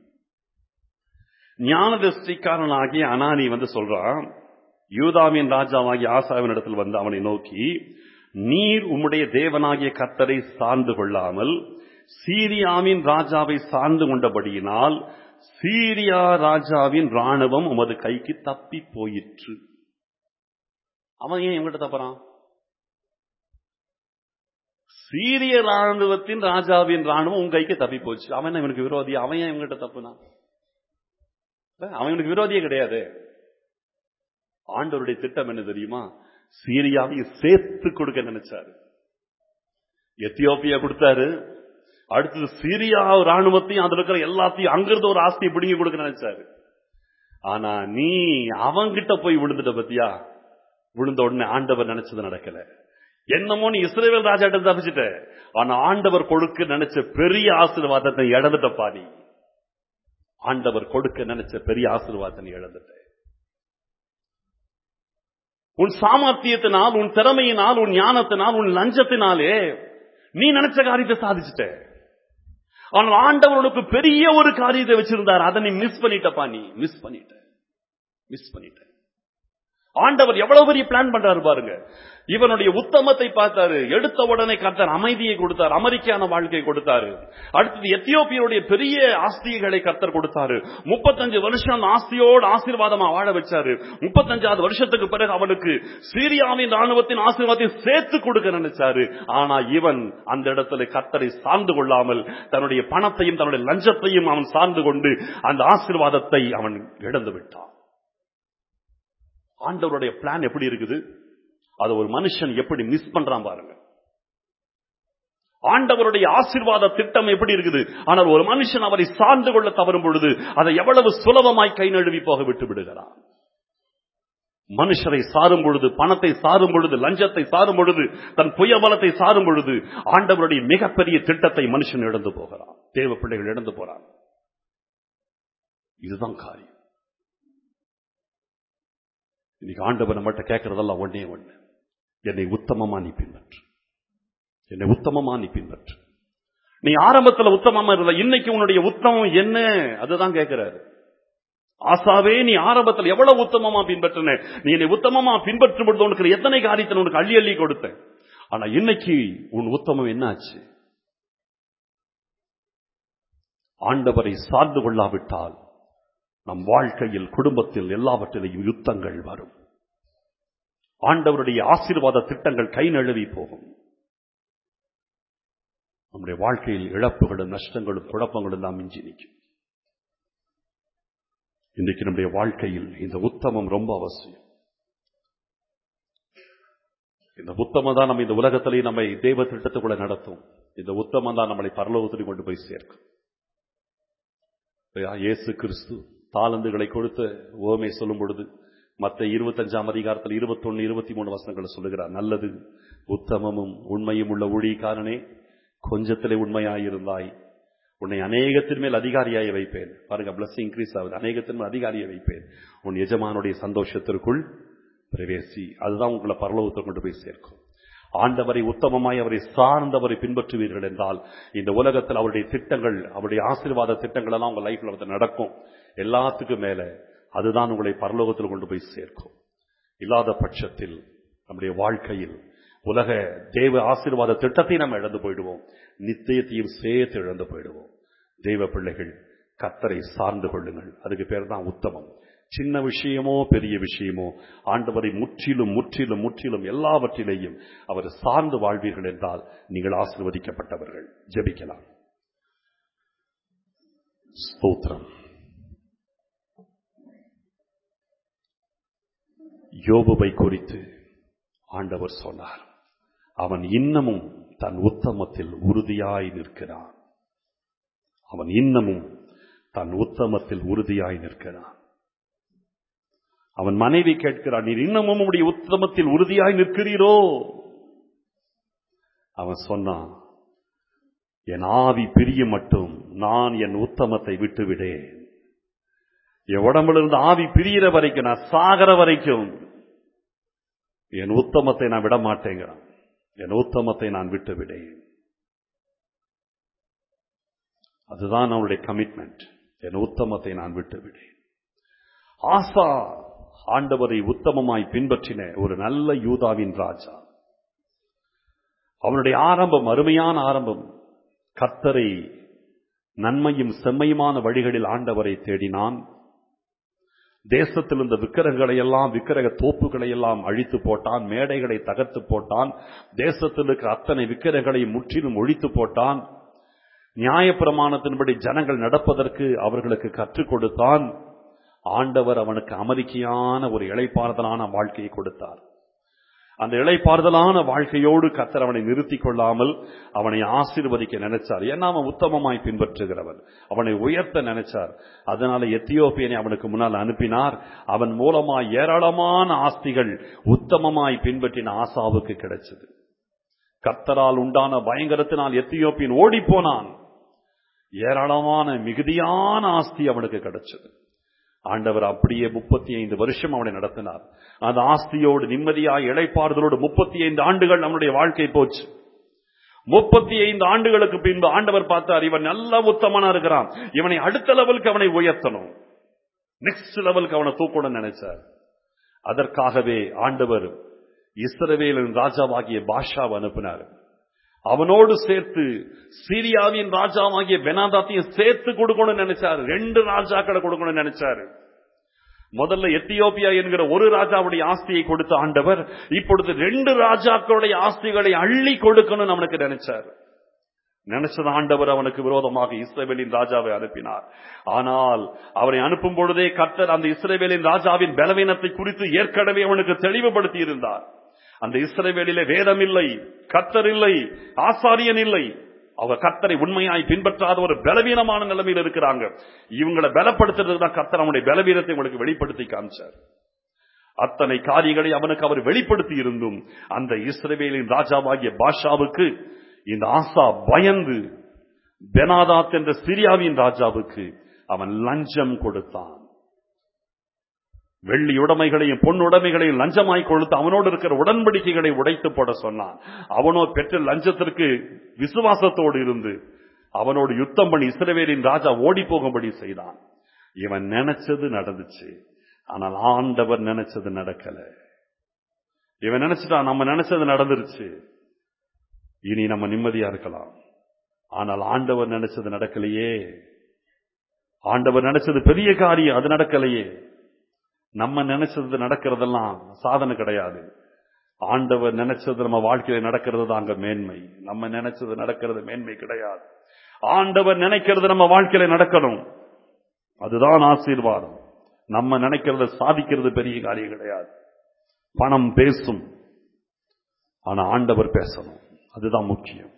ஞானதிருஷ்டிக்காரன் ஆகிய அனானி வந்து சொல்றான் யூதாவின் ராஜாவாகிய ஆசாவின் இடத்தில் வந்து அவனை நோக்கி நீர் உம்முடைய தேவனாகிய கத்தரை சார்ந்து கொள்ளாமல் சீரியாவின் ராஜாவை சார்ந்து கொண்டபடியினால் சீரியா ராஜாவின் ராணுவம் உமது கைக்கு தப்பி போயிற்று அவன் ஏன் எங்கிட்ட தப்புறான் சீரிய ராணுவத்தின் ராஜாவின் ராணுவம் உங்க கைக்கு தப்பி போச்சு அவன் என்ன இவனுக்கு விரோதி அவன் ஏன் இவங்கிட்ட தப்புனா அவன் இவனுக்கு விரோதியே கிடையாது ஆண்டவருடைய திட்டம் என்ன தெரியுமா சீரியாவை சேர்த்து கொடுக்க நினைச்சாரு எத்தியோப்பியா கொடுத்தாரு அடுத்தது சீரியா ராணுவத்தையும் அதுல இருக்கிற எல்லாத்தையும் அங்கிருந்து ஒரு ஆஸ்தியை பிடுங்கி கொடுக்க நினைச்சாரு ஆனா நீ அவங்கிட்ட போய் விழுந்துட்ட பத்தியா விழுந்த உடனே ஆண்டவர் நினைச்சது நடக்கல என்னமோ நீ இஸ்ரேல் ராஜாட்ட தப்பிச்சிட்ட ஆனா ஆண்டவர் கொடுக்க நினைச்ச பெரிய ஆசீர்வாதத்தை இழந்துட்டப்பா நீ ஆண்டவர் கொடுக்க நினைச்ச பெரிய ஆசீர்வாதத்தை நீ இழந்துட்ட உன் சாமர்த்தியத்தினால் உன் திறமையினால் உன் ஞானத்தினால் உன் லஞ்சத்தினாலே நீ நினைச்ச காரியத்தை சாதிச்சுட்ட ஆனால் ஆண்டவர் உனக்கு பெரிய ஒரு காரியத்தை வச்சிருந்தார் அதை நீ மிஸ் பண்ணிட்டப்பா நீ மிஸ் பண்ணிட்ட மிஸ் பண்ணிட்ட ஆண்டவர் எவ்வளவு பெரிய பிளான் பண்றாரு பாருங்க இவனுடைய உத்தமத்தை பார்த்தாரு எடுத்த உடனே கர்த்தர் அமைதியை கொடுத்தார் அமெரிக்கான வாழ்க்கை கொடுத்தாரு அடுத்தது எத்தியோப்பியருடைய பெரிய ஆஸ்திகளை கர்த்தர் கொடுத்தாரு முப்பத்தஞ்சு வருஷம் ஆஸ்தியோடு ஆசீர்வாதமா வாழ வச்சாரு முப்பத்தஞ்சாவது வருஷத்துக்கு பிறகு அவனுக்கு சீரியாவின் ராணுவத்தின் ஆசீர்வாதத்தை சேர்த்து கொடுக்க நினைச்சாரு ஆனா இவன் அந்த இடத்துல கர்த்தரை சார்ந்து கொள்ளாமல் தன்னுடைய பணத்தையும் தன்னுடைய லஞ்சத்தையும் அவன் சார்ந்து கொண்டு அந்த ஆசீர்வாதத்தை அவன் இழந்து விட்டான் ஆண்டவருடைய பிளான் எப்படி இருக்குது அதை ஒரு மனுஷன் எப்படி மிஸ் பண்றான் பாருங்க ஆண்டவருடைய ஆசீர்வாத திட்டம் எப்படி இருக்குது ஆனால் ஒரு மனுஷன் அவரை சார்ந்து கொள்ள தவறும் பொழுது அதை எவ்வளவு சுலபமாய் கை நழுவி போக விட்டு விடுகிறான் மனுஷரை சாரும் பொழுது பணத்தை சாரும் பொழுது லஞ்சத்தை சாரும் பொழுது தன் புயபலத்தை சாரும் பொழுது ஆண்டவருடைய மிகப்பெரிய திட்டத்தை மனுஷன் இழந்து போகிறான் தேவ பிள்ளைகள் இழந்து போறான் இதுதான் காரியம் இன்னைக்கு ஆண்டவர் நம்மகிட்ட கேட்கறதெல்லாம் ஒன்னே ஒண்ணு என்னை உத்தமமா நீ பின்பற்று என்னை உத்தமமா நீ பின்பற்று நீ ஆரம்பத்துல உத்தமமா இருந்த இன்னைக்கு உன்னுடைய உத்தமம் என்ன அதுதான் கேட்கிறாரு ஆசாவே நீ ஆரம்பத்தில் எவ்வளவு உத்தமமா பின்பற்றின நீ என்னை உத்தமமா பின்பற்றும் பொழுது உனக்கு எத்தனை காரியத்தை உனக்கு அள்ளி அள்ளி கொடுத்தேன் ஆனா இன்னைக்கு உன் உத்தமம் என்னாச்சு ஆண்டவரை சார்ந்து கொள்ளாவிட்டால் நம் வாழ்க்கையில் குடும்பத்தில் எல்லாவற்றிலையும் யுத்தங்கள் வரும் ஆண்டவருடைய ஆசீர்வாத திட்டங்கள் கை நழுவி போகும் நம்முடைய வாழ்க்கையில் இழப்புகளும் நஷ்டங்களும் குழப்பங்களும் நாம் மிஞ்சி நிற்கும் இன்றைக்கு நம்முடைய வாழ்க்கையில் இந்த உத்தமம் ரொம்ப அவசியம் இந்த உத்தமம் தான் நம்ம இந்த உலகத்திலேயே நம்மை தெய்வ திட்டத்துக்குள்ள நடத்தும் இந்த உத்தமம் தான் நம்மளை பரலோகத்திலே கொண்டு போய் சேர்க்கும் இயேசு கிறிஸ்து தாளந்துகளை கொடுத்து ஓமை சொல்லும் பொழுது மத்த இருபத்தஞ்சாம் அதிகாரத்தில் இருபத்தொன்னு இருபத்தி மூணு வசனங்களை சொல்லுகிறார் நல்லது உத்தமமும் உண்மையும் உள்ள ஊழியக்காரனே கொஞ்சத்திலே உண்மையாயிருந்தாய் உன்னை அநேகத்தின் மேல் அதிகாரியாய் வைப்பேன் பாருங்க பிளஸ் இன்க்ரீஸ் ஆகுது அநேகத்தின் மேல் அதிகாரியை வைப்பேன் உன் எஜமானுடைய சந்தோஷத்திற்குள் பிரவேசி அதுதான் உங்களை பரலோகத்தை கொண்டு போய் சேர்க்கும் ஆண்டவரை உத்தமமாய் அவரை சார்ந்தவரை பின்பற்றுவீர்கள் என்றால் இந்த உலகத்தில் அவருடைய திட்டங்கள் அவருடைய ஆசீர்வாத திட்டங்கள் எல்லாம் உங்க லைஃப்ல வந்து நடக்கும் எல்லாத்துக்கும் மேல அதுதான் உங்களை பரலோகத்தில் கொண்டு போய் சேர்க்கும் இல்லாத பட்சத்தில் நம்முடைய வாழ்க்கையில் உலக தேவ ஆசீர்வாத திட்டத்தை நம்ம இழந்து போயிடுவோம் நித்தியத்தையும் சேர்த்து இழந்து போயிடுவோம் தெய்வ பிள்ளைகள் கத்தரை சார்ந்து கொள்ளுங்கள் அதுக்கு பேர் தான் உத்தமம் சின்ன விஷயமோ பெரிய விஷயமோ ஆண்டவரை முற்றிலும் முற்றிலும் முற்றிலும் எல்லாவற்றிலேயும் அவர் சார்ந்து வாழ்வீர்கள் என்றால் நீங்கள் ஆசிர்வதிக்கப்பட்டவர்கள் ஜெபிக்கலாம் ஸ்தோத்திரம் யோபுவை குறித்து ஆண்டவர் சொன்னார் அவன் இன்னமும் தன் உத்தமத்தில் உறுதியாய் நிற்கிறான் அவன் இன்னமும் தன் உத்தமத்தில் உறுதியாய் நிற்கிறான் அவன் மனைவி கேட்கிறான் நீர் இன்னமும் உடைய உத்தமத்தில் உறுதியாய் நிற்கிறீரோ அவன் சொன்னான் என் ஆவி பிரிய மட்டும் நான் என் உத்தமத்தை விட்டுவிடேன் என் உடம்புல இருந்து ஆவி பிரியிற வரைக்கும் நான் சாகர வரைக்கும் என் உத்தமத்தை நான் விட மாட்டேங்கிறான் என் உத்தமத்தை நான் விட்டு விடேன் அதுதான் அவனுடைய கமிட்மெண்ட் என் உத்தமத்தை நான் விட்டு விடேன் ஆசா ஆண்டவரை உத்தமமாய் பின்பற்றின ஒரு நல்ல யூதாவின் ராஜா அவனுடைய ஆரம்பம் அருமையான ஆரம்பம் கர்த்தரை நன்மையும் செம்மையுமான வழிகளில் ஆண்டவரை தேடினான் தேசத்தில் இருந்த விக்கிரகங்களை எல்லாம் விக்கிரக தோப்புகளை எல்லாம் அழித்து போட்டான் மேடைகளை தகர்த்து போட்டான் தேசத்தில் இருக்கிற அத்தனை விக்கிரகங்களை முற்றிலும் ஒழித்து போட்டான் நியாயப்பிரமாணத்தின்படி ஜனங்கள் நடப்பதற்கு அவர்களுக்கு கற்றுக் கொடுத்தான் ஆண்டவர் அவனுக்கு அமெரிக்கையான ஒரு இளைப்பாறுதலான வாழ்க்கையை கொடுத்தார் அந்த இளைப்பாறுதலான வாழ்க்கையோடு கத்தர் அவனை நிறுத்திக் கொள்ளாமல் அவனை ஆசீர்வதிக்க நினைச்சார் ஏன்னா அவன் உத்தமமாய் பின்பற்றுகிறவன் அவனை உயர்த்த நினைச்சார் அதனால எத்தியோப்பியனை அவனுக்கு முன்னால் அனுப்பினார் அவன் மூலமாய் ஏராளமான ஆஸ்திகள் உத்தமமாய் பின்பற்றின ஆசாவுக்கு கிடைச்சது கத்தரால் உண்டான பயங்கரத்தினால் எத்தியோப்பியன் ஓடி போனான் ஏராளமான மிகுதியான ஆஸ்தி அவனுக்கு கிடைச்சது ஆண்டவர் அப்படியே முப்பத்தி ஐந்து வருஷம் அவனை நடத்தினார் அந்த ஆஸ்தியோடு நிம்மதியாய் இழைப்பாறுதலோடு முப்பத்தி ஐந்து ஆண்டுகள் நம்முடைய வாழ்க்கை போச்சு முப்பத்தி ஐந்து ஆண்டுகளுக்கு பின்பு ஆண்டவர் பார்த்தார் இவன் நல்ல உத்தமனா இருக்கிறான் இவனை அடுத்த லெவலுக்கு அவனை உயர்த்தணும் நெக்ஸ்ட் லெவலுக்கு அவனை தூக்கணும்னு நினைச்சார் அதற்காகவே ஆண்டவர் இஸ்ரவேலின் ராஜாவாகிய பாஷாவை அனுப்பினார் அவனோடு சேர்த்து சீரியாவின் ராஜாவாகிய பெனாதாத்தையும் சேர்த்து கொடுக்கணும்னு நினைச்சாரு ரெண்டு ராஜாக்களை கொடுக்கணும்னு நினைச்சாரு முதல்ல எத்தியோப்பியா என்கிற ஒரு ராஜாவுடைய ஆஸ்தியை கொடுத்த ஆண்டவர் இப்பொழுது ரெண்டு ராஜாக்களுடைய ஆஸ்திகளை அள்ளி கொடுக்கணும்னு அவனுக்கு நினைச்சார் நினைச்சது ஆண்டவர் அவனுக்கு விரோதமாக இஸ்ரேவேலின் ராஜாவை அனுப்பினார் ஆனால் அவரை அனுப்பும் பொழுதே கர்த்தர் அந்த இஸ்ரேவேலின் ராஜாவின் பலவீனத்தை குறித்து ஏற்கனவே அவனுக்கு தெளிவுபடுத்தி இருந்தார் அந்த இஸ்ரேவேலிலே வேதம் இல்லை கர்த்தர் இல்லை ஆசாரியன் இல்லை அவங்க கர்த்தரை உண்மையாய் பின்பற்றாத ஒரு பலவீனமான நிலைமையில் இருக்கிறாங்க இவங்களை பலப்படுத்துறதுக்கு தான் கர்த்தர் அவனுடைய பலவீனத்தை உங்களுக்கு வெளிப்படுத்தி காமிச்சார் அத்தனை காரியங்களை அவனுக்கு அவர் வெளிப்படுத்தி இருந்தும் அந்த இஸ்ரவேலின் ராஜாவாகிய பாஷாவுக்கு இந்த ஆசா பயந்து பெனாதாத் என்ற சிரியாவின் ராஜாவுக்கு அவன் லஞ்சம் கொடுத்தான் வெள்ளி உடைமைகளையும் பொன் உடைமைகளையும் லஞ்சமாய் கொடுத்து அவனோடு இருக்கிற உடன்படிக்கைகளை உடைத்து போட சொன்னான் அவனோ பெற்ற லஞ்சத்திற்கு விசுவாசத்தோடு இருந்து அவனோடு யுத்தம் பண்ணி இஸ்ரவேலின் ராஜா ஓடி போகும்படி செய்தான் இவன் நினைச்சது நடந்துச்சு ஆனால் ஆண்டவர் நினைச்சது நடக்கல இவன் நினைச்சிட்டான் நம்ம நினைச்சது நடந்துருச்சு இனி நம்ம நிம்மதியா இருக்கலாம் ஆனால் ஆண்டவர் நினைச்சது நடக்கலையே ஆண்டவர் நினைச்சது பெரிய காரியம் அது நடக்கலையே நம்ம நினைச்சது நடக்கிறதெல்லாம் சாதனை கிடையாது ஆண்டவர் நினைச்சது நம்ம வாழ்க்கையில நடக்கிறது தாங்க மேன்மை நம்ம நினைச்சது நடக்கிறது மேன்மை கிடையாது ஆண்டவர் நினைக்கிறது நம்ம வாழ்க்கையில நடக்கணும் அதுதான் ஆசீர்வாதம் நம்ம நினைக்கிறத சாதிக்கிறது பெரிய காரியம் கிடையாது பணம் பேசும் ஆனா ஆண்டவர் பேசணும் அதுதான் முக்கியம்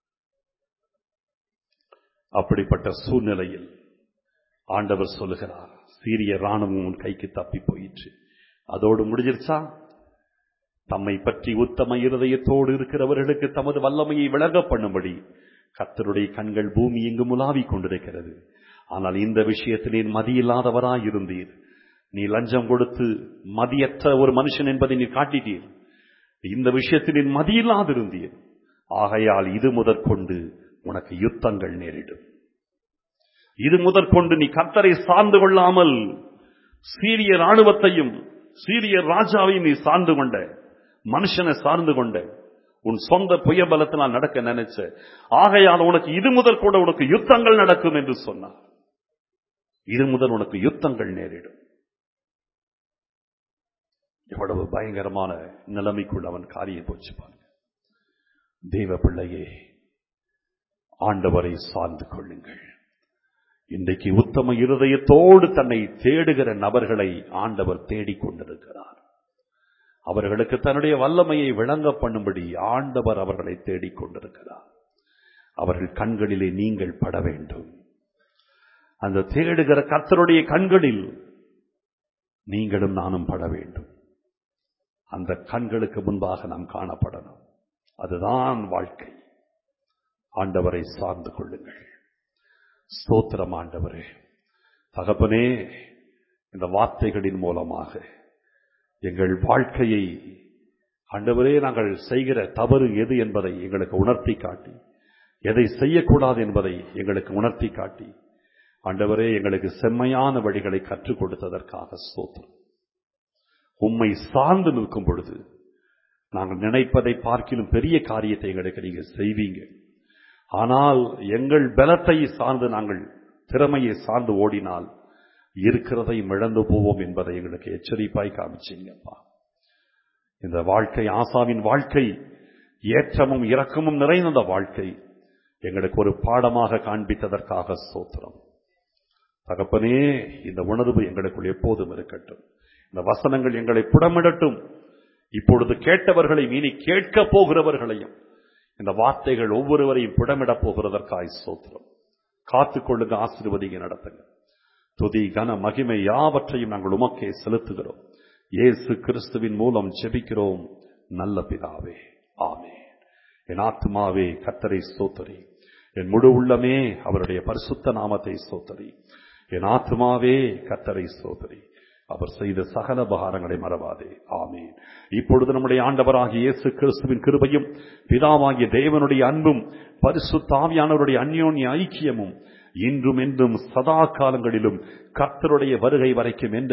அப்படிப்பட்ட சூழ்நிலையில் ஆண்டவர் சொல்லுகிறார் சீரிய ராணுவம் உன் கைக்கு தப்பி போயிற்று அதோடு முடிஞ்சிருச்சா தம்மை பற்றி உத்தம இருதயத்தோடு இருக்கிறவர்களுக்கு தமது வல்லமையை விளங்க பண்ணும்படி கத்தருடைய கண்கள் பூமி எங்கு முலாவிக் கொண்டிருக்கிறது ஆனால் இந்த விஷயத்தில் நீ மதியில்லாதவராய் இருந்தீர் நீ லஞ்சம் கொடுத்து மதியற்ற ஒரு மனுஷன் என்பதை நீ காட்டிட்டீர் இந்த விஷயத்தில் நீ மதியில்லாதிருந்தீர் ஆகையால் இது முதற்கொண்டு உனக்கு யுத்தங்கள் நேரிடும் இது முதற்கொண்டு நீ கர்த்தரை சார்ந்து கொள்ளாமல் சீரிய ராணுவத்தையும் சீரிய ராஜாவையும் நீ சார்ந்து கொண்ட மனுஷனை சார்ந்து கொண்ட உன் சொந்த புயபலத்தினால் நடக்க நினைச்ச ஆகையால் உனக்கு இது முதல் கூட உனக்கு யுத்தங்கள் நடக்கும் என்று சொன்னார் இது முதல் உனக்கு யுத்தங்கள் நேரிடும் எவ்வளவு பயங்கரமான நிலைமைக்குள் அவன் காரியம் போச்சு பாருங்க தேவ பிள்ளையே ஆண்டவரை சார்ந்து கொள்ளுங்கள் இன்றைக்கு உத்தம இருதயத்தோடு தன்னை தேடுகிற நபர்களை ஆண்டவர் தேடிக் கொண்டிருக்கிறார் அவர்களுக்கு தன்னுடைய வல்லமையை விளங்க பண்ணும்படி ஆண்டவர் அவர்களை தேடிக் கொண்டிருக்கிறார் அவர்கள் கண்களிலே நீங்கள் பட வேண்டும் அந்த தேடுகிற கர்த்தருடைய கண்களில் நீங்களும் நானும் பட வேண்டும் அந்த கண்களுக்கு முன்பாக நாம் காணப்படணும் அதுதான் வாழ்க்கை ஆண்டவரை சார்ந்து கொள்ளுங்கள் ஸ்தோத்திரம் ஆண்டவரே தகப்பனே இந்த வார்த்தைகளின் மூலமாக எங்கள் வாழ்க்கையை ஆண்டவரே நாங்கள் செய்கிற தவறு எது என்பதை எங்களுக்கு உணர்த்தி காட்டி எதை செய்யக்கூடாது என்பதை எங்களுக்கு உணர்த்தி காட்டி ஆண்டவரே எங்களுக்கு செம்மையான வழிகளை கற்றுக் கொடுத்ததற்காக ஸ்தோத்திரம் உம்மை சார்ந்து நிற்கும் பொழுது நாங்கள் நினைப்பதை பார்க்கிலும் பெரிய காரியத்தை எங்களுக்கு நீங்க செய்வீங்க ஆனால் எங்கள் பலத்தை சார்ந்து நாங்கள் திறமையை சார்ந்து ஓடினால் இருக்கிறதையும் இழந்து போவோம் என்பதை எங்களுக்கு எச்சரிப்பாய் காமிச்சீங்கப்பா இந்த வாழ்க்கை ஆசாவின் வாழ்க்கை ஏற்றமும் இரக்கமும் நிறைந்த அந்த வாழ்க்கை எங்களுக்கு ஒரு பாடமாக காண்பித்ததற்காக சோத்திரம் தகப்பனே இந்த உணர்வு எங்களுக்குள் எப்போதும் இருக்கட்டும் இந்த வசனங்கள் எங்களை புடமிடட்டும் இப்பொழுது கேட்டவர்களை இனி கேட்க போகிறவர்களையும் இந்த வார்த்தைகள் ஒவ்வொருவரையும் புடமிடப் போகிறதற்காய் சோத்திரம் காத்துக்கொள்ளுங்க ஆசீர்வதிங்க நடத்துங்க துதி கன மகிமை யாவற்றையும் நாங்கள் உமக்கே செலுத்துகிறோம் இயேசு கிறிஸ்துவின் மூலம் ஜெபிக்கிறோம் நல்ல பிதாவே ஆமே என் ஆத்மாவே கத்தரை சோத்தரி என் முழு உள்ளமே அவருடைய பரிசுத்த நாமத்தை சோத்தரி என் ஆத்மாவே கத்தரை சோதரி அவர் செய்த சகல பகாரங்களை மறவாதே ஆமேன் இப்பொழுது நம்முடைய ஆண்டவராகிய இயேசு கிறிஸ்துவின் கிருபையும் பிதாவாகிய தேவனுடைய அன்பும் பரிசுத்தாவியானவருடைய அந்யோன்ய ஐக்கியமும் இன்றும் என்றும் சதா காலங்களிலும் கர்த்தருடைய வருகை வரைக்கும் என்று